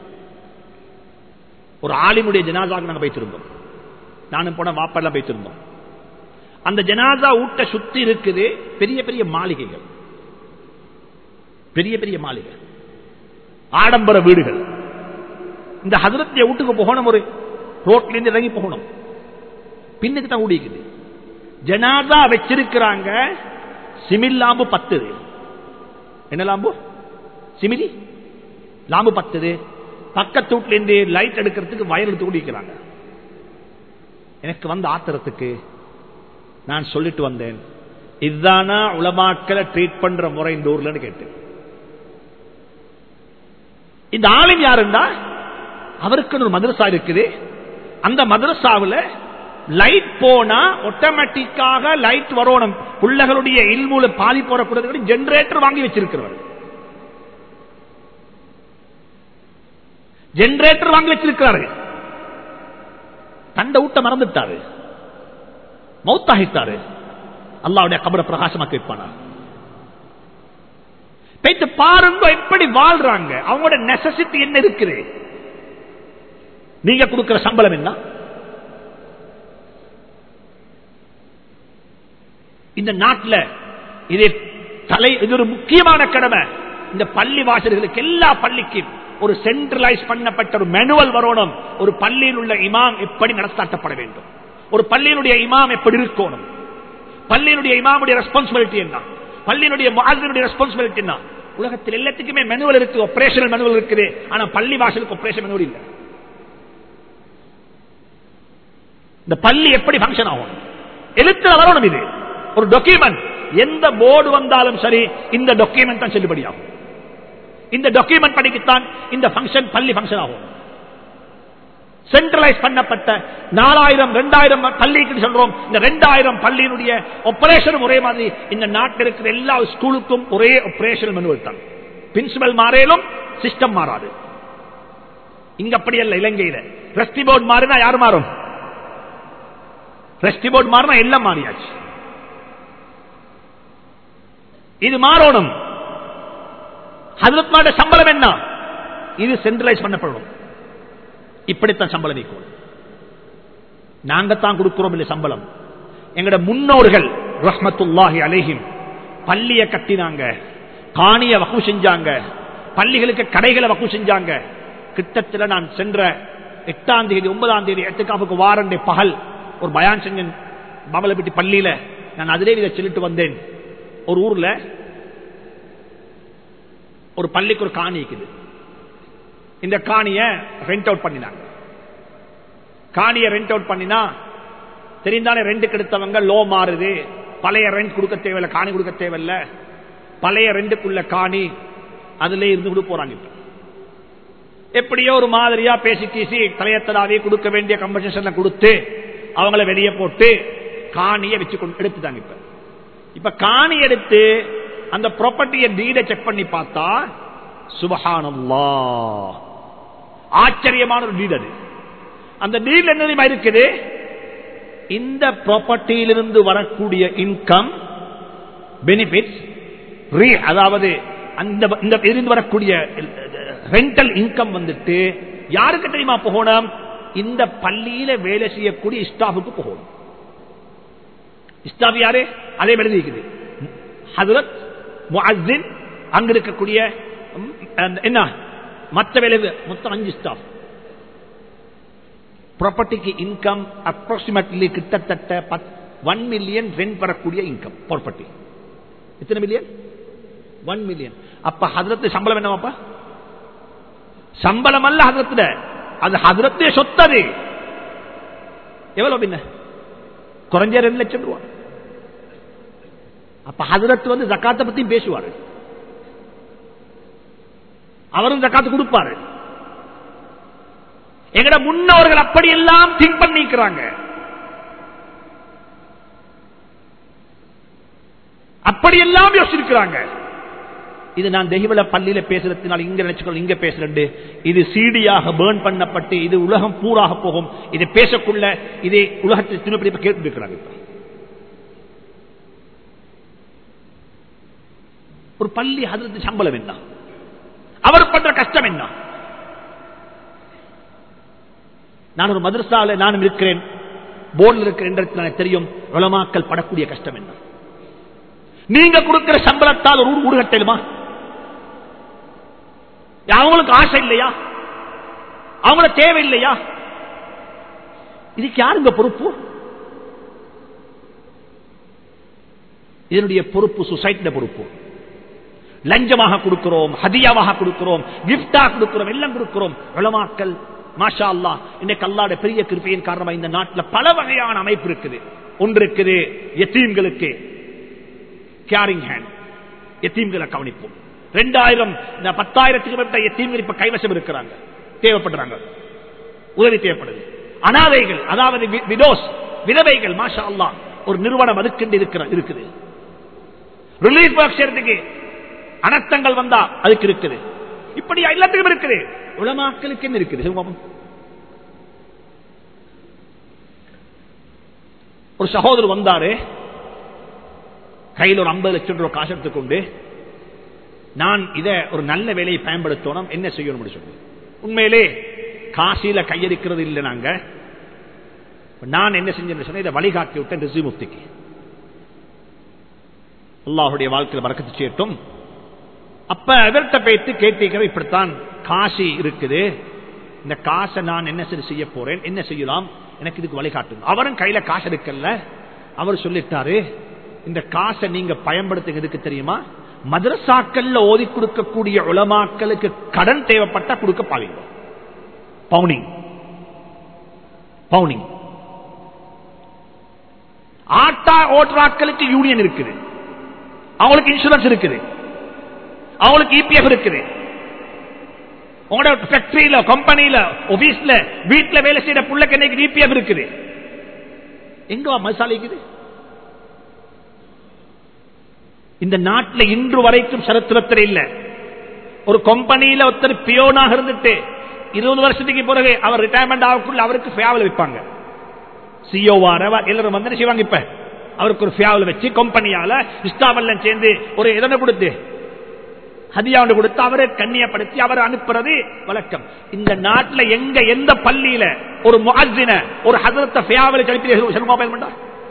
ஒரு ஆலிமுடைய ஜனாசாக நாங்கள் வைத்திருந்தோம் நானும் போன வாப்பெல்லாம் வைத்திருந்தோம் அந்த ஜனாதா ஊட்ட சுத்தி இருக்குது பெரிய பெரிய மாளிகைகள் பெரிய பெரிய மாளிகை ஆடம்பர வீடுகள் இந்த ஹசரத்திய வீட்டுக்கு போகணும் ஒரு ரோட்ல இருந்து இறங்கி போகணும் பின்னுக்கு தான் ஊடிக்குது ஜனாதா வச்சிருக்கிறாங்க சிமில் லாம்பு பத்துது என்ன லாம்பு சிமிலி லாம்பு பத்துது பக்கத்து வீட்டுல இருந்து லைட் எடுக்கிறதுக்கு வயர் எடுத்து குடிக்கிறாங்க எனக்கு வந்த ஆத்திரத்துக்கு நான் சொல்லிட்டு வந்தேன் இதுதானா உலமாக்களை ட்ரீட் பண்ற முறை இந்த ஊர்லன்னு கேட்டேன் இந்த ஆளும் யாருன்னா அவருக்கு ஒரு மதரசா இருக்குது அந்த மதரசாவில் லைட் போனா ஆட்டோமேட்டிக்காக லைட் வரணும் பிள்ளைகளுடைய இல்மூல பாதி போறக்கூடாது ஜெனரேட்டர் வாங்கி வச்சிருக்கிறவர் ஜெனரேட்டர் வாங்கி வச்சிருக்கிறாரு தண்ட ஊட்ட மறந்துட்டாரு மௌத்தாகிட்டாரு அல்லாவுடைய கபரை பிரகாசமாக்கி வைப்பானா போயிட்டு பாருங்க எப்படி வாழ்றாங்க அவங்களோட நெசசிட்டி என்ன இருக்குது நீங்க கொடுக்கிற சம்பளம் என்ன இந்த நாட்டில் இது தலை இது ஒரு முக்கியமான கடமை இந்த பள்ளி வாசல்களுக்கு எல்லா பள்ளிக்கும் ஒரு சென்ட்ரலைஸ் பண்ணப்பட்ட ஒரு மெனுவல் வரணும் ஒரு பள்ளியில் உள்ள இமாம் எப்படி நடத்தாட்டப்பட வேண்டும் ஒரு பள்ளியினுடைய இமாம் எப்படி இருக்கணும் பள்ளியினுடைய இமாமுடைய ரெஸ்பான்சிபிலிட்டி என்ன பள்ளியினுடைய மாதிரியுடைய ரெஸ்பான்சிபிலிட்டி என்ன உலகத்தில் எல்லாத்துக்குமே மெனுவல் இருக்கு ஆபரேஷனல் மெனுவல் இருக்குது ஆனா பள்ளி வாசலுக்கு ஆபரேஷன் மெனுவல் இல்லை இந்த பள்ளி எப்படி பங்கன் ஆகும் எழுத்துல வரணும் இது ஒரு டாக்குமெண்ட் எந்த போர்டு வந்தாலும் சரி இந்த டாக்குமெண்ட் தான் செல்லுபடியாகும் இந்த டாக்குமெண்ட் படிக்கத்தான் இந்த பங்கன் பள்ளி பங்கன் ஆகும் சென்ட்ரலைஸ் பண்ணப்பட்ட நாலாயிரம் ரெண்டாயிரம் பள்ளிக்கு சொல்றோம் இந்த ரெண்டாயிரம் பள்ளியினுடைய ஆபரேஷன் ஒரே மாதிரி இந்த நாட்டில் இருக்கிற எல்லா ஸ்கூலுக்கும் ஒரே ஆபரேஷன் மெனுவல் தான் பிரின்சிபல் மாறையிலும் சிஸ்டம் மாறாது இங்க அப்படி அல்ல இலங்கையில ரெஸ்டி போர்டு மாறினா யார் மாறும் ரெஸ்டி போர்டு மாறினா எல்லாம் மாறியாச்சு இது மாறணும் ஹசரத் சம்பளம் என்ன இது சென்ட்ரலைஸ் பண்ணப்படணும் இப்படித்தான் சம்பளம் நீக்கும் நாங்கத்தான் கொடுக்கிறோம் இல்லை சம்பளம் எங்கட முன்னோர்கள் ரஹ்மத்துல்லாஹி அலேஹிம் பள்ளிய கட்டினாங்க காணிய வகு செஞ்சாங்க பள்ளிகளுக்கு கடைகளை வகு செஞ்சாங்க கிட்டத்தில் நான் சென்ற எட்டாம் தேதி ஒன்பதாம் தேதி எட்டுக்காப்புக்கு வாரண்டே பகல் ஒரு பயான் செஞ்சன் பமலப்பட்டி பள்ளியில நான் அதிலே இதை சொல்லிட்டு வந்தேன் ஒரு ஊர்ல ஒரு பள்ளிக்கு ஒரு காணி இருக்குது இந்த காணிய ரெண்ட் அவுட் பண்ணினாங்க காணிய ரெண்ட் அவுட் பண்ணினா தெரிந்தாலே ரெண்ட் கெடுத்தவங்க லோ மாறுது பழைய ரெண்ட் கொடுக்க தேவையில்ல காணி கொடுக்க தேவையில்ல பழைய ரெண்டுக்குள்ள காணி அதுல இருந்து கொடு போறாங்க இப்ப எப்படியோ ஒரு மாதிரியா பேசி கீசி தலையத்தலாவே கொடுக்க வேண்டிய கம்பன்சேஷன்ல கொடுத்து அவங்கள வெளியே போட்டு காணியை வச்சு கொண்டு எடுத்துட்டாங்க இப்ப இப்ப காணி எடுத்து அந்த ப்ராப்பர்ட்டியை டீட செக் பண்ணி பார்த்தா சுபஹானல்லா ஆச்சரியமான ஒரு டீட் அது அந்த டீல் என்ன இருக்குது இந்த ப்ராப்பர்ட்டியிலிருந்து வரக்கூடிய இன்கம் பெனிஃபிட்ஸ் அதாவது அந்த இந்த இருந்து வரக்கூடிய ரெண்டல் இன்கம் வந்துட்டு யாருக்கு தெரியுமா போகணும் இந்த பள்ளியில வேலை செய்யக்கூடிய ஸ்டாஃபுக்கு போகணும் ஸ்டாஃப் யாரு அதே எழுதிக்குது ஹசரத் முஅஸ்ஸின் அங்க இருக்கக்கூடிய என்ன மற்ற வேலை மொத்தம் அஞ்சு ஸ்டாஃப் ப்ராப்பர்ட்டிக்கு இன்கம் அப்ராக்சிமேட்லி கிட்டத்தட்ட ஒன் மில்லியன் ரெண்ட் வரக்கூடிய இன்கம் ப்ராப்பர்ட்டி எத்தனை மில்லியன் ஒன் மில்லியன் அப்ப ஹதரத்து சம்பளம் என்னவாப்பா சம்பளம் அல்ல ஹதரத்துல அது ஹதரத்தே சொத்தது எவ்வளவு பின்ன குறைஞ்ச ரெண்டு லட்சம் ரூபாய் அப்ப ஹதரத் வந்து ஜக்காத்தை பத்தி பேசுவாரு அவரும் ஜக்காத்து கொடுப்பாரு எங்கட முன்னோர்கள் அப்படியெல்லாம் திங்க் பண்ணிக்கிறாங்க அப்படியெல்லாம் யோசிச்சிருக்கிறாங்க இது நான் தெய்வல பள்ளியில பேசுறதுனால இங்க நினைச்சுக்கொள்ள இங்க பேசுறது இது சீடியாக பேர்ன் பண்ணப்பட்டு இது உலகம் பூராக போகும் இது பேசக்குள்ள இதை உலகத்தில் திருப்பி கேட்டு இருக்கிறாங்க ஒரு பள்ளி அதற்கு சம்பளம் என்ன அவர் பண்ற கஷ்டம் என்ன நான் ஒரு மதரசால நானும் இருக்கிறேன் போர்டில் இருக்கிறேன் எனக்கு தெரியும் உலமாக்கள் படக்கூடிய கஷ்டம் என்ன நீங்க கொடுக்கிற சம்பளத்தால் ஒரு ஊடு கட்டலுமா அவங்களுக்கு ஆசை இல்லையா அவங்கள தேவை இல்லையா இதுக்கு யாருங்க பொறுப்பு இதனுடைய பொறுப்பு சொசைட்டிட பொறுப்பு லஞ்சமாக கொடுக்கிறோம் ஹதியாவாக கொடுக்கிறோம் கிப்டா கொடுக்கிறோம் எல்லாம் கொடுக்கிறோம் உலமாக்கள் மாஷா அல்லா இன்னைக்கு அல்லாட பெரிய கிருப்பையின் காரணமா இந்த நாட்டில் பல வகையான அமைப்பு இருக்குது ஒன்று இருக்குது எத்தீம்களுக்கு கேரிங் ஹேண்ட் எத்தீம்களை கவனிப்போம் ரெண்டாயிரம் பத்தாயிரத்துக்கு மேற்பட்ட எத்தீம்கள் இப்ப கைவசம் இருக்கிறாங்க தேவைப்படுறாங்க உதவி தேவைப்படுது அனாதைகள் அதாவது விடோஸ் விதவைகள் மாஷா அல்லா ஒரு நிறுவனம் அதுக்கு இருக்குது ரிலீஃப் ஒர்க் செய்யறதுக்கு அனர்த்தங்கள் வந்தா அதுக்கு இருக்குது இப்படி எல்லாத்துக்கும் இருக்குது உலமாக்களுக்கு என்ன இருக்குது ஒரு சகோதரர் வந்தாரு கையில் ஒரு ஐம்பது லட்சம் ரூபாய் காசு எடுத்துக்கொண்டு நான் இதை ஒரு நல்ல வேலையை பயன்படுத்தணும் என்ன செய்யணும் சொல்லி உண்மையிலே காசில கையெடுக்கிறது இல்லை நாங்க நான் என்ன செஞ்சேன்னு சொன்னா இதை வழிகாட்டி விட்டேன் ரிசி முஃப்திக்கு அல்லாஹுடைய வாழ்க்கையில் வரக்கத்து சேட்டும் அப்ப எதிர்த்த பேத்து கேட்டீங்க இப்படித்தான் காசி இருக்குது இந்த காசை நான் என்ன சரி செய்ய போறேன் என்ன செய்யலாம் எனக்கு இதுக்கு வழிகாட்டும் அவரும் கையில காசு எடுக்கல அவர் சொல்லிட்டாரு இந்த காசை நீங்க பயன்படுத்துங்க எதுக்கு தெரியுமா மதரசாக்கள்ல ஓதி கொடுக்கக்கூடிய உலமாக்களுக்கு கடன் தேவைப்பட்டா கொடுக்க பாவீங்க பவுனிங் பவுனிங் ஆட்டா ஓட்டுறாக்களுக்கு யூனியன் இருக்குது அவங்களுக்கு இன்சூரன்ஸ் இருக்குது அவங்களுக்கு இபிஎஃப் இருக்குது உங்களோட ஃபேக்டரியில கம்பெனியில ஆபீஸ்ல வீட்டுல வேலை செய்யற புள்ளைக்கு இன்னைக்கு இபிஎஃப் இருக்குது எங்க மசாலிக்குது இந்த நாட்டில் இன்று வரைக்கும் சரித்திரத்தில் இல்ல ஒரு கம்பெனியில ஒருத்தர் பியோனாக இருந்துட்டு இருபது வருஷத்துக்கு பிறகு அவர் ரிட்டையர்மெண்ட் ஆகக்குள்ள அவருக்கு ஃபேவல் வைப்பாங்க சிஓவார எல்லாரும் வந்து செய்வாங்க இப்ப அவருக்கு ஒரு ஃபேவல் வச்சு கம்பெனியால இஸ்டாமெல்லாம் சேர்ந்து ஒரு இதனை கொடுத்து ஹதியாண்டு கொடுத்து அவரை கண்ணியப்படுத்தி அவரை அனுப்புறது வழக்கம் இந்த நாட்டில் எங்க எந்த பள்ளியில ஒரு முஅஜின ஒரு ஹதரத்த ஃபேவலை கழிப்பிலே சொல்லுமா பயன்பட்டா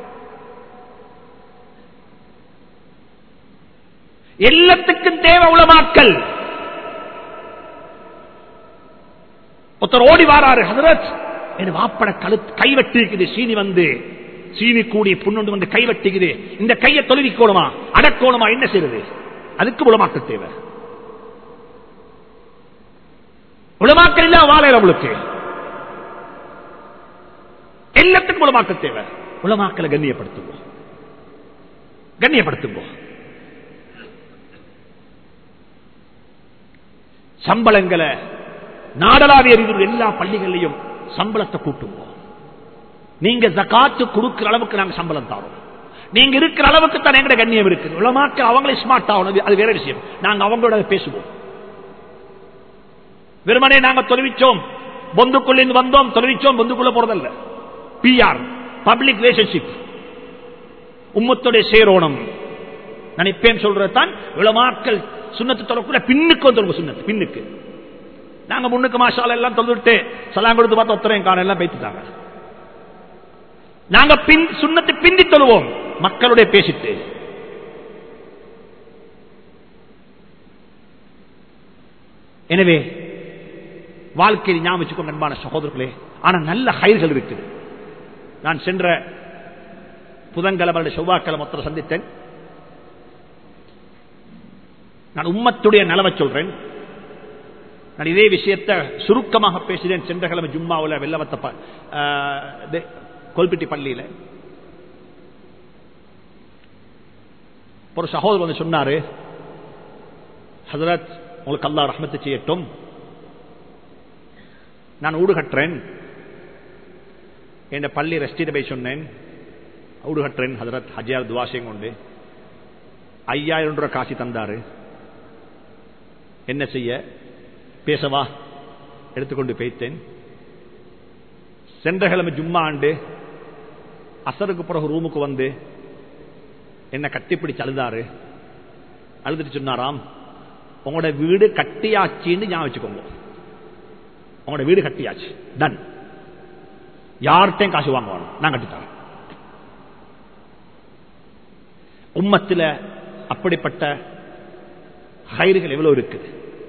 எல்லாத்துக்கும் தேவை உளமாக்கல் ஒருத்தர் ஓடி வாராரு ஹதரத் என் வாப்பட கழுத்து கைவெட்டி இருக்குது சீனி வந்து சீனி கூடிய புண்ணொண்டு வந்து கைவெட்டிக்குது இந்த கையை தொழுவிக்கோணுமா அடக்கோணுமா என்ன செய்யறது அதுக்கு உளமாக்கல் தேவை உளமாக்கல் இல்ல வாழையில உங்களுக்கு எல்லாத்துக்கும் உளமாக்கல் தேவை உளமாக்கலை கண்ணியப்படுத்துவோம் கண்ணியப்படுத்துவோம் சம்பளங்களை நாடளாவிய ரீதியில் எல்லா பள்ளிகளையும் சம்பளத்தை கூட்டுவோம் நீங்க ஜக்காத்து கொடுக்கிற அளவுக்கு நாங்க சம்பளம் தரோம் நீங்க இருக்கிற அளவுக்கு தான் எங்கட கண்ணியம் இருக்குது உலமாக்க அவங்களே ஸ்மார்ட் ஆகணும் அது வேற விஷயம் நாங்க அவங்களோட பேசுவோம் வெறுமனே நாங்க தொலைவிச்சோம் பொந்துக்குள்ள வந்தோம் தொலைவிச்சோம் பொந்துக்குள்ள போறதல்ல பிஆர் பப்ளிக் ரிலேஷன்ஷிப் உம்மத்துடைய சேரோணம் நான் இப்பேன் சொல்றது தான் உலமாக்கள் சுண்ணத்து தொலைக்குள்ள பின்னுக்கு வந்து சுண்ணத்து பின்னுக்கு நாங்க முன்னுக்கு மாஷால எல்லாம் தொழுவிட்டு சலாம் கொடுத்து பார்த்து ஒத்தரையும் காண எல்லாம் பேசிட்டாங்க நாங்க பின் சுண்ணத்தை பிந்தி தொழுவோம் மக்களுடைய பேசிட்டு எனவே வாழ்க்கையில் ஞாபகம் வச்சுக்கோங்க அன்பான சகோதரர்களே ஆனா நல்ல ஹயர்கள் இருக்குது நான் சென்ற புதன்கிழமை செவ்வாய்க்கிழமை ஒருத்தரை சந்தித்தேன் நான் உம்மத்துடைய நலவை சொல்றேன் நான் இதே விஷயத்தை சுருக்கமாக பேசினேன் சென்ற கிழமை ஜும்மாவில் வெள்ளவத்த கொல்பிட்டி பள்ளியில் ஒரு சகோதரர் வந்து சொன்னாரு ஹசரத் உங்களுக்கு அல்லா ரஹமத்தை செய்யட்டும் நான் ஊடு கட்டுறேன் என் பள்ளி ரெஸ்டிட போய் சொன்னேன் ஊடு கட்டுறேன் ஹசரத் ஹஜியார் துவாசையும் கொண்டு ஐயாயிரம் ரூபாய் காசி தந்தாரு என்ன செய்ய பேசவா எடுத்துக்கொண்டு பேய்த்தேன் சென்ற கிழமை ஜும்மா ஆண்டு அசருக்கு பிறகு ரூமுக்கு வந்து என்ன கட்டிப்பிடிச்சு அழுதாரு அழுதுட்டு சொன்னாராம் உங்களோட வீடு கட்டியாச்சின்னு ஞாபகம் வச்சுக்கோங்க உங்களோட வீடு கட்டியாச்சு டன் யார்கிட்டையும் காசு வாங்குவாங்க நான் கட்டித்தரேன் உம்மத்தில் அப்படிப்பட்ட ஹைறுகள் எவ்வளவு இருக்குது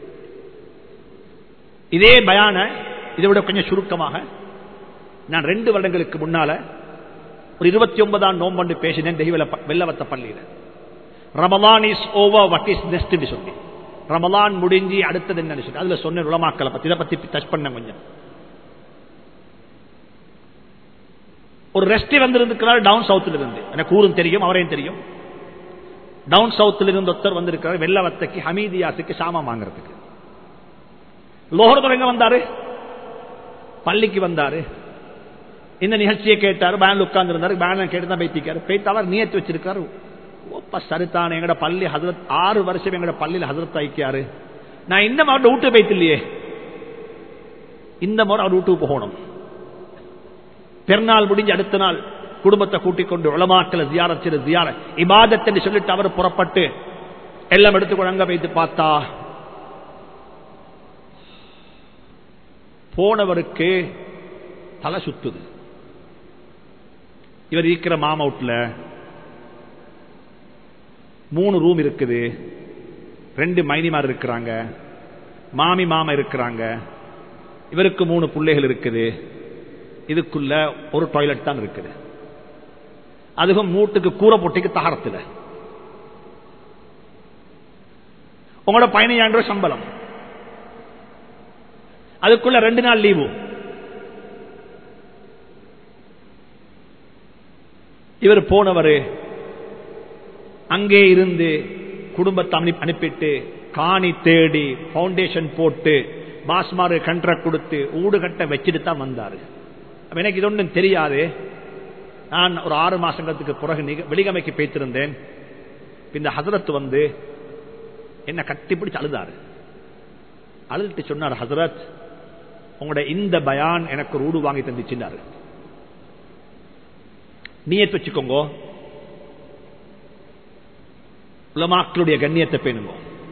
இதே பயான இதை விட கொஞ்சம் சுருக்கமாக நான் ரெண்டு வருடங்களுக்கு முன்னால ஒரு இருபத்தி ஒன்பதாம் நோம்பண்டு பேசினேன் வெள்ளவத்த பள்ளியில் Ramadan is over what is next சொல்லி ரமலான் முடிஞ்சு அடுத்தது என்ன சொல்லி அதுல சொன்ன உலமாக்களை பத்தி இதை பத்தி டச் பண்ண கொஞ்சம் ஒரு ரெஸ்டி வந்திருக்கிறார் டவுன் சவுத்தில் இருந்து எனக்கு ஊரும் தெரியும் அவரையும் தெரியும் டவுன் சவுத்தில் இருந்து ஒருத்தர் வந்திருக்கிறார் வெள்ளவத்தைக்கு ஹமீதியாசுக்கு சாமான் வாங்குறதுக்கு லோகரத்துல எங்க வந்தாரு பள்ளிக்கு வந்தாரு இந்த நிகழ்ச்சியை கேட்டாரு பேன்ல உட்கார்ந்து இருந்தாரு பேன்ல கேட்டு தான் பேத்திக்காரு பேத்தாளர் நியத்து வச்சிருக்காரு ஒப்ப சரித்தான எங்கட பள்ளி ஹசரத் ஆறு வருஷம் எங்கட பள்ளியில் ஹசரத் ஐக்கியாரு நான் இந்த மாதிரி வீட்டு போய்த்தில்லையே இந்த முறை அவர் வீட்டுக்கு போகணும் பெருநாள் முடிஞ்சு அடுத்த நாள் குடும்பத்தை கூட்டிக் கொண்டு உளமாக்கல ஜியாரத் செய்து ஜியார இபாதத் என்று சொல்லிட்டு அவர் புறப்பட்டு எல்லாம் எடுத்துக்கொண்டு அங்க வைத்து பார்த்தா போனவருக்கு தலை சுத்துது இவர் இருக்கிற மாமவுட்ல மூணு ரூம் இருக்குது ரெண்டு மைனிமார் இருக்கிறாங்க மாமி மாமா இருக்கிறாங்க இவருக்கு மூணு பிள்ளைகள் இருக்குது இதுக்குள்ள ஒரு டாய்லெட் தான் இருக்குது அதுவும் மூட்டுக்கு கூரை போட்டிக்கு தகரத்தில் உங்களோட பதினையாயிரம் ரூபாய் சம்பளம் அதுக்குள்ள ரெண்டு நாள் லீவு இவர் போனவர் அங்கே இருந்து குடும்பத்தை அனுப்பி- அனுப்பிட்டு காணி தேடி பவுண்டேஷன் போட்டு பாஸ்மாரு கண்ட்ராக்ட் கொடுத்து ஊடு கட்ட வச்சுட்டு தான் வந்தாரு அப்ப எனக்கு இது ஒன்றும் தெரியாது நான் ஒரு ஆறு மாசங்களுக்கு பிறகு நிக- வெளிகமைக்கு பேத்திருந்தேன் இந்த ஹசரத் வந்து என்ன கட்டிப்பிடிச்சு அழுதாரு அழுதுட்டு சொன்னார் ஹசரத் உங்களோட இந்த பயான் எனக்கு ஒரு ஊடு வாங்கி தந்துச்சுன்னாரு நீயத் வச்சுக்கோங்க உலமாக்களுடைய கண்ணியத்தை பேணுங்க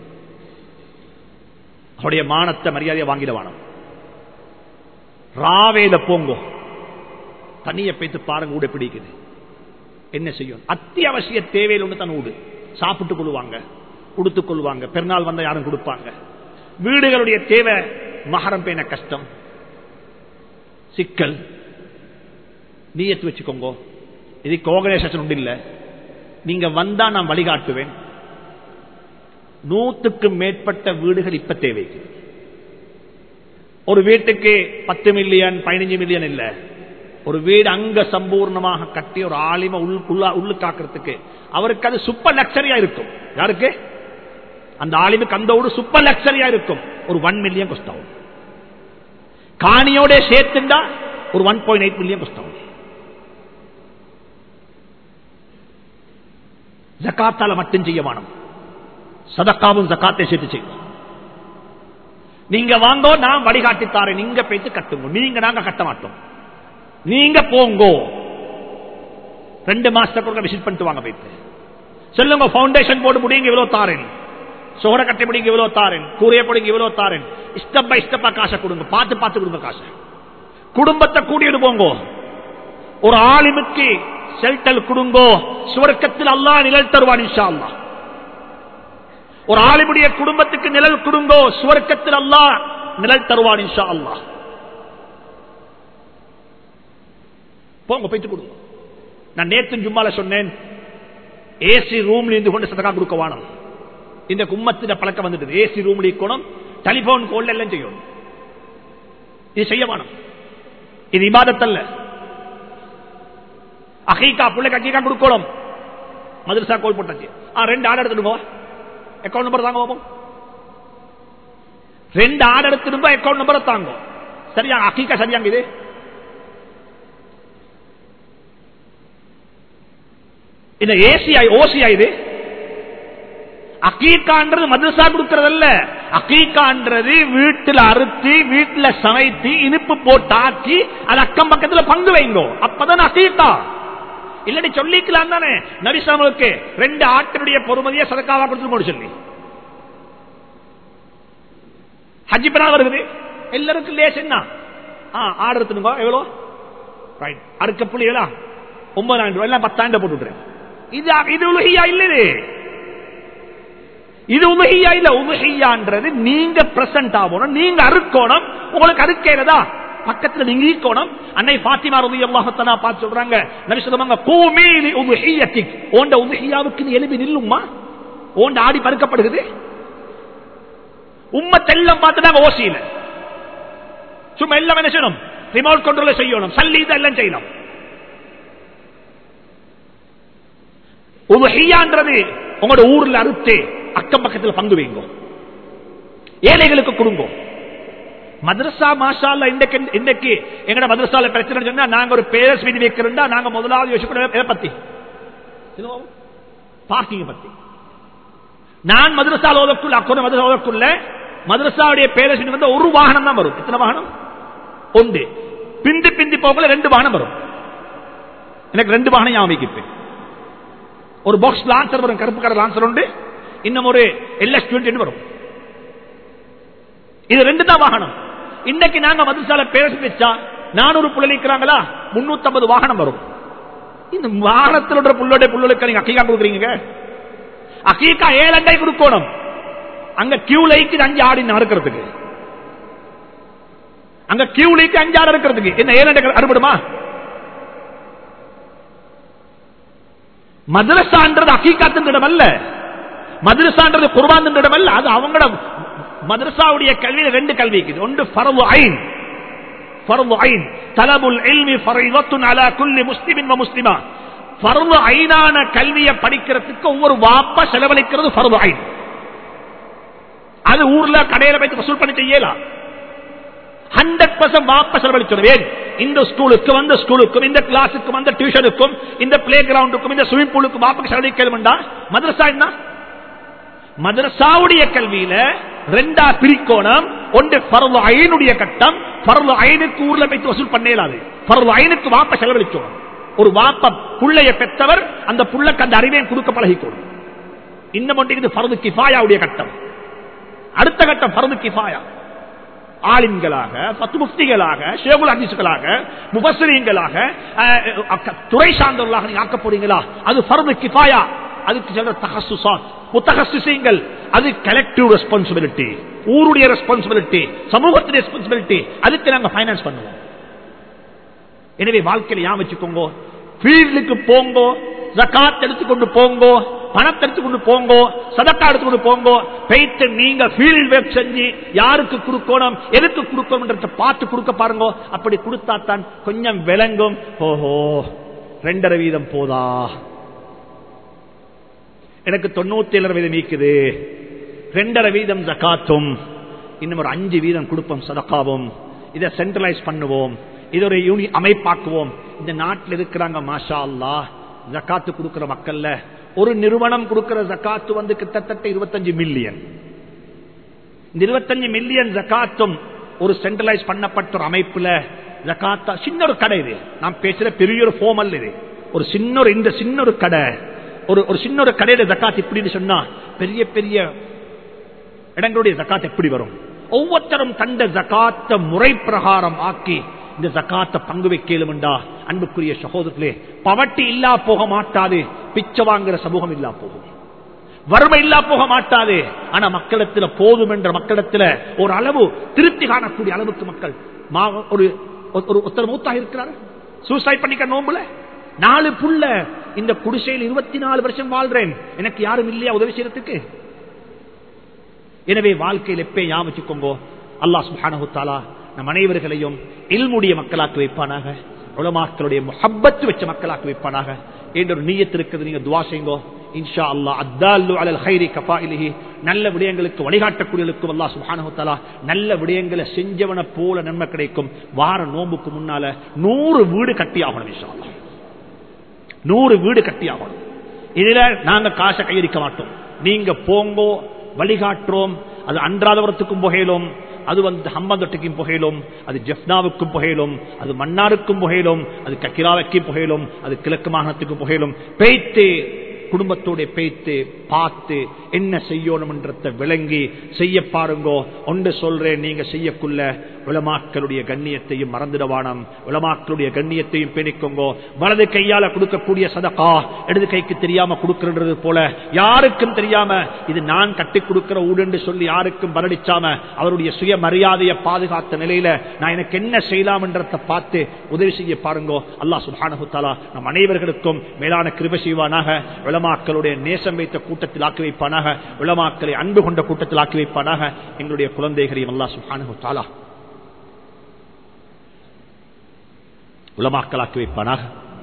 அவருடைய மானத்தை மரியாதையை வாங்கிட வேணும் ராவேல போங்கோ தனிய பேத்து பாருங்க ஊட பிடிக்குது என்ன செய்யும் அத்தியாவசிய தேவையில் ஒன்று தான் ஊடு சாப்பிட்டுக் கொள்வாங்க உடுத்துக் கொள்வாங்க பெருநாள் வந்தா யாரும் கொடுப்பாங்க வீடுகளுடைய தேவை மகரம் பேண கஷ்டம் சிக்கல் நீயத்து வச்சுக்கோங்க இதுக்கு ஆர்கனைசேஷன் உண்டு இல்ல நீங்க வந்தா நான் வழிகாட்டுவேன் நூத்துக்கு மேற்பட்ட வீடுகள் இப்ப தேவை ஒரு வீட்டுக்கு பத்து மில்லியன் பதினஞ்சு மில்லியன் இல்ல ஒரு வீடு அங்க சம்பூர்ணமாக கட்டி ஒரு ஆலிம உள் உள்ள- உள்ளு காக்கிறதுக்கு அவருக்கு அது சூப்பர் லக்ஸரியா இருக்கும் யாருக்கு அந்த ஆலிமுக்கு அந்த வீடு சூப்பர் லக்ஸரியா இருக்கும் ஒரு ஒன் மில்லியன் கொஸ்ட் ஆகும் காணியோட சேர்த்துண்டா ஒரு one point eight million cost ஆகும் ஜக்காத்தால மட்டும் செய்ய வேணும் சதக்காவும் ஜக்காத்தை சேர்த்து செய்யும் நீங்க வாங்கோ நான் வழிகாட்டித்தாரேன் நீங்க போயிட்டு கட்டுங்க நீங்க நாங்க கட்ட மாட்டோம் நீங்க போங்கோ ரெண்டு மாசத்துக்கு விசிட் பண்ணிட்டு வாங்க போயிட்டு சொல்லுங்க பவுண்டேஷன் போட்டு முடியுங்க இவ்வளவு தாரேன் சோட கட்டி முடிங்க இவ்வளவு தாரேன் கூரைய பிடிங்க இவ்வளவு தாரேன் ஸ்டெப் பை ஸ்டெப்பா காசை கொடுங்க பார்த்து பார்த்து கொடுங்க காசை குடும்பத்தை கூட்டிட்டு போங்கோ ஒரு ஆலிமுக்கு செல்டல் கொடுங்கோ சுவர்க்கத்தில் அல்லாஹ் நிழல் தருவான் இன்ஷா அல்லாஹ் ஒரு ஆலிமுடைய குடும்பத்துக்கு நிழல் கொடுங்கோ சுவர்க்கத்தில் அல்லாஹ் நிழல் தருவான் இன்ஷா அல்லாஹ் போங்க போயிட்டு கொடுங்க நான் நேத்து ஜும்மால சொன்னேன் ஏசி ரூம்ல இருந்து கொண்டு சதகா கொடுக்க வானம் இந்த கும்மத்தின பழக்கம் வந்துட்டு ஏசி ரூம்ல இருக்கணும் டெலிபோன் கோல் எல்லாம் செய்யணும் இது செய்ய வேணும் இது இபாதத்தல்ல அகீகா பிள்ளைக்கு அகீகா கொடுக்கணும் மதுரசா கோல் போட்டாச்சு ஆ ரெண்டு ஆர்டர் எடுத்துடுங்க அக்கௌண்ட் நம்பர் தாங்க பாப்போம் ரெண்டு ஆர்டர் எடுத்துடுங்க அக்கௌண்ட் நம்பரை தாங்க சரியா அகீகா சரியாங்க இது இந்த ஏசிஐ ஓசிஐ இது அக்கீக்கான்றது மதுரசா கொடுக்கறதல்ல அக்கீக்கான்றது வீட்டுல அறுத்து வீட்டுல சமைத்து இனிப்பு போட்டு ஆக்கி அது அக்கம் பக்கத்துல பங்கு வைங்கோ அப்பதான் அக்கீக்கா இல்லடி சொல்லிக்கலாம் தானே நபிசாமுக்கு ரெண்டு ஆட்டினுடைய பொறுமதியை சதக்காவா கொடுத்து சொல்லி ஹஜ்ஜி பெருநாள் வருது எல்லாருக்கும் லேஸ் என்ன ஆர்டர் எடுத்துனுங்க எவ்வளோ ரைட் அறுக்க புள்ளிகளா ஒன்பதாயிரம் ரூபாய் எல்லாம் பத்தாயிரம் போட்டு விட்டுறேன் இது இது உலகியா இல்ல இது இது உலகியா இல்ல உலகியான்றது நீங்க பிரசன்ட் ஆகணும் நீங்க அறுக்கணும் உங்களுக்கு அறுக்கிறதா பக்கத்துல நீங்க ஈக்கணும் அன்னை பாத்திமா ரதி அல்லாஹத்தனா பார்த்து சொல்றாங்க நபி சொல்லுவாங்க கூமீலி உதுஹியத்திக் ஓண்ட உதுஹியாவுக்கு நீ எழுப்பி நில்லுமா ஓண்ட ஆடி பறுக்கப்படுகிறது உம்மத்தெல்லாம் பார்த்துட்டாங்க ஓசியில சும்மா எல்லாம் என்ன செய்யணும் ரிமோட் கண்ட்ரோல செய்யணும் சல்லி இதெல்லாம் செய்யணும் உதுஹியான்றது உங்களோட ஊர்ல அறுத்து அக்கம் பக்கத்தில் பங்கு வைங்க ஏழைகளுக்கு கொடுங்க மதரசா மாஷால இன்றைக்கு இன்றைக்கு எங்கட மதரசால பிரச்சனை சொன்னா நாங்க ஒரு பேரஸ் விதி வைக்கிறோம்டா நாங்க முதலாவது யோசிக்கணும் எதை பத்தி பார்க்கிங் பத்தி நான் மதரசால ஓதக்குள்ள அக்கொண்டு மதரசா ஓதக்குள்ள மதரசாவுடைய பேரஸ் வந்து ஒரு வாகனம் தான் வரும் எத்தனை வாகனம் ஒன்று பிந்தி பிந்தி போகல ரெண்டு வாகனம் வரும் எனக்கு ரெண்டு வாகனம் ஞாபகம் வைக்கிப்பேன் ஒரு பாக்ஸ் லான்சர் வரும் கருப்பு கடை லான்சர் உண்டு இன்னும் ஒரு எல்எஸ் டுவெண்ட்டி வரும் இது ரெண்டு தான் வாகனம் இன்னைக்கு நாங்க மதுசால பேசி வச்சா நானூறு புள்ள நிற்கிறாங்களா முன்னூத்தி ஐம்பது வாகனம் வரும் இந்த வாகனத்தில் புள்ளோட புள்ளோட நீங்க அக்கீகா கொடுக்குறீங்க அக்கீகா ஏழண்டை கொடுக்கணும் அங்க கியூ லைக்கு அஞ்சு ஆடி நடக்கிறதுக்கு அங்க கியூ லைக்கு அஞ்சு ஆடு இருக்கிறதுக்கு என்ன ஏழண்டை அறுபடுமா மதுரசான்றது அக்கீகாத்தின் இடம் அல்ல மதுரசான்றது குர்பான் இடம் அல்ல அது அவங்களோட மதரசாவுடைய கல்வியில ரெண்டு கல்வி இருக்குது ஒன்று ஃபரவு ஐன் ஃபரவு ஐன் தலபுல் இல்மி ஃபரைவத்துன் அலா குல்லி முஸ்லிமின் வ முஸ்லிமா ஃபர்வு ஐனான கல்வியை படிக்கிறதுக்கு ஒவ்வொரு வாப்பா செலவழிக்கிறது ஃபர்வு ஐன் அது ஊர்ல கடையில போய் வசூல் பண்ணி செய்யலாம் ஹண்ட்ரட் பர்சன்ட் வாப்பா செலவழிச்சிடும் இந்த ஸ்கூலுக்கு வந்த ஸ்கூலுக்கும் இந்த கிளாஸுக்கும் வந்த டியூஷனுக்கும் இந்த பிளே கிரவுண்டுக்கும் இந்த ஸ்விமிங் பூலுக்கும் வாப்பாக்கு செலவழிக்கணும்டா மதரசா என்ன மதரசாவுடைய கல்வியில ரெண்டா பிரிக்கோணம் ஒன்று பரவ ஐனுடைய கட்டம் பரவ ஐனுக்கு ஊர்ல வைத்து வசூல் பண்ணலாது பரவ ஐனுக்கு வாப்ப செலவழிச்சோம் ஒரு வாப்ப புள்ளைய பெற்றவர் அந்த புள்ளக்கு அந்த அறிவையும் கொடுக்க பழகிக்கணும் இன்னும் ஒன்றைக்கு பரது கிஃபாயாவுடைய கட்டம் அடுத்த கட்டம் பரது கிஃபாயா ஆலிம்களாக பத்து முஃப்திகளாக ஷேகுல் ஹதீஸ்களாக முபஸ்ரீங்களாக துறை சார்ந்தவர்களாக நீங்க ஆக்க போறீங்களா அது பரது கிஃபாயா அதுக்கு சொல்ற தகசுசாத் முத்தகசுசீங்கள் அது கலெக்டிவ் ரெஸ்பான்சிபிலிட்டி ஊருடைய ரெஸ்பான்சிபிலிட்டி சமூகத்தின் ரெஸ்பான்சிபிலிட்டி அதுக்கு நாங்க பைனான்ஸ் பண்ணுவோம் எனவே வாழ்க்கையில ஏன் வச்சுக்கோங்க ஃபீல்டுக்கு போங்கோ ஜக்காத் எடுத்துக்கொண்டு போங்கோ பணத்தை எடுத்துக்கொண்டு போங்கோ சதக்கா எடுத்துக்கொண்டு போங்கோ பெய்த்து நீங்க ஃபீல்ட் ஒர்க் செஞ்சு யாருக்கு கொடுக்கணும் எதுக்கு கொடுக்கணும்ன்றத பார்த்து கொடுக்க பாருங்க அப்படி கொடுத்தா தான் கொஞ்சம் விளங்கும் ஓஹோ ரெண்டரை வீதம் போதா எனக்கு தொண்ணூத்தி ஏழரை வீதம் நீக்குது ரெண்டரை வீதம் ஜக்காத்தும் இன்னும் ஒரு அஞ்சு வீதம் கொடுப்போம் சதக்காவும் இதை சென்ட்ரலைஸ் பண்ணுவோம் இது ஒரு யூனி அமைப்பாக்குவோம் இந்த நாட்டில் இருக்கிறாங்க மாஷா அல்லா ஜக்காத்து கொடுக்கிற மக்கள்ல ஒரு நிறுவனம் கொடுக்கிற ஜக்காத்து வந்து கிட்டத்தட்ட இருபத்தஞ்சு மில்லியன் இந்த இருபத்தஞ்சு மில்லியன் ஜக்காத்தும் ஒரு சென்ட்ரலைஸ் பண்ணப்பட்ட ஒரு அமைப்புல ஜக்காத்தா சின்ன ஒரு கடை இது நான் பேசுற பெரிய ஒரு ஃபோமல் இது ஒரு சின்ன ஒரு இந்த சின்ன ஒரு கடை ஒரு ஒரு சின்ன ஒரு கடையில ஜக்காத் இப்படின்னு சொன்னா பெரிய பெரிய இடங்களுடைய ஜக்காத் எப்படி வரும் ஒவ்வொருத்தரும் கண்ட ஜக்காத்த முறை பிரகாரம் ஆக்கி இந்த ஜக்காத்த பங்கு வைக்கலும்டா அன்புக்குரிய சகோதரர்களே பவட்டி இல்லா போக மாட்டாது பிச்சை வாங்குற சமூகம் இல்லா போகும் வறுமை இல்லா போக மாட்டாது ஆனா மக்களிடத்துல போதும் என்ற மக்களிடத்துல ஒரு அளவு திருப்தி காணக்கூடிய அளவுக்கு மக்கள் ஒரு ஒருத்தர் மூத்தாக இருக்கிறார் சூசைட் பண்ணிக்க நோம்புல நாலு புள்ள இந்த குடிசையில் இருபத்தி நாலு வருஷம் வாழ்றேன் எனக்கு யாரும் இல்லையா உதவி செய்யறதுக்கு எனவே வாழ்க்கையில் எப்பே ஞாபகம் வச்சுக்கோங்க அல்லாஹ் சுஹானஹு தாலா நம் அனைவர்களையும் இல்முடைய மக்களாக்கி வைப்பானாக உலமாக்களுடைய முஹப்பத்து வச்ச மக்களாக்கி வைப்பானாக என்ற ஒரு நீயத்து இருக்குது நீங்க துவா செய்யுங்கோ இன்ஷா அல்லா அத்தாலு அலல் ஹைரி கபாயிலிஹி நல்ல விடயங்களுக்கு வழிகாட்டக்கூடியவர்களுக்கும் அல்லா சுஹானஹு தாலா நல்ல விடயங்களை செஞ்சவன போல நன்மை கிடைக்கும் வார நோம்புக்கு முன்னால நூறு வீடு கட்டி ஆகணும் இன்ஷா அல்லா நூறு வீடு கட்டி ஆகணும் இதுல நாங்க காசை கையடிக்க மாட்டோம் நீங்க போங்கோ வழிகாட்டுறோம் அது அன்றாதவரத்துக்கும் புகையிலும் அது வந்து ஹம்பந்தொட்டிக்கும் புகையிலும் அது ஜெஃப்னாவுக்கும் புகையிலும் அது மன்னாருக்கும் புகையிலும் அது கக்கிராவைக்கும் புகையிலும் அது கிழக்கு மாகாணத்துக்கும் புகையிலும் பேய்த்து குடும்பத்தோட பேய்த்து பார்த்து என்ன செய்யணும்ன்றத விளங்கி செய்ய பாருங்கோ ஒன்று சொல்றேன் நீங்க செய்யக்குள்ள உலமாக்களுடைய கண்ணியத்தையும் மறந்துடவானம் உலமாக்களுடைய கண்ணியத்தையும் பேணிக்கோங்கோ வலது கையால கொடுக்கக்கூடிய சதகா இடது கைக்கு தெரியாம கொடுக்கிறது போல யாருக்கும் தெரியாம இது நான் கட்டி கொடுக்கிற ஊடுன்னு சொல்லி யாருக்கும் பலடிச்சாம அவருடைய சுய மரியாதையை பாதுகாத்த நிலையில நான் எனக்கு என்ன செய்யலாம்ன்றத பார்த்து உதவி செய்ய பாருங்கோ அல்லா சுபானு தாலா நம் அனைவர்களுக்கும் மேலான கிருப செய்வானாக உலமாக்களுடைய நேசம் வைத்த கூட்டத்தில் ஆக்கி வைப்பானாக உலமாக்களை அன்பு கொண்ட கூட்டத்தில் ஆக்கி வைப்பானாக எங்களுடைய குழந்தைகளையும் அல்லா சுபானு தாலா உலமாக்கலாக்கி வைப்பானாக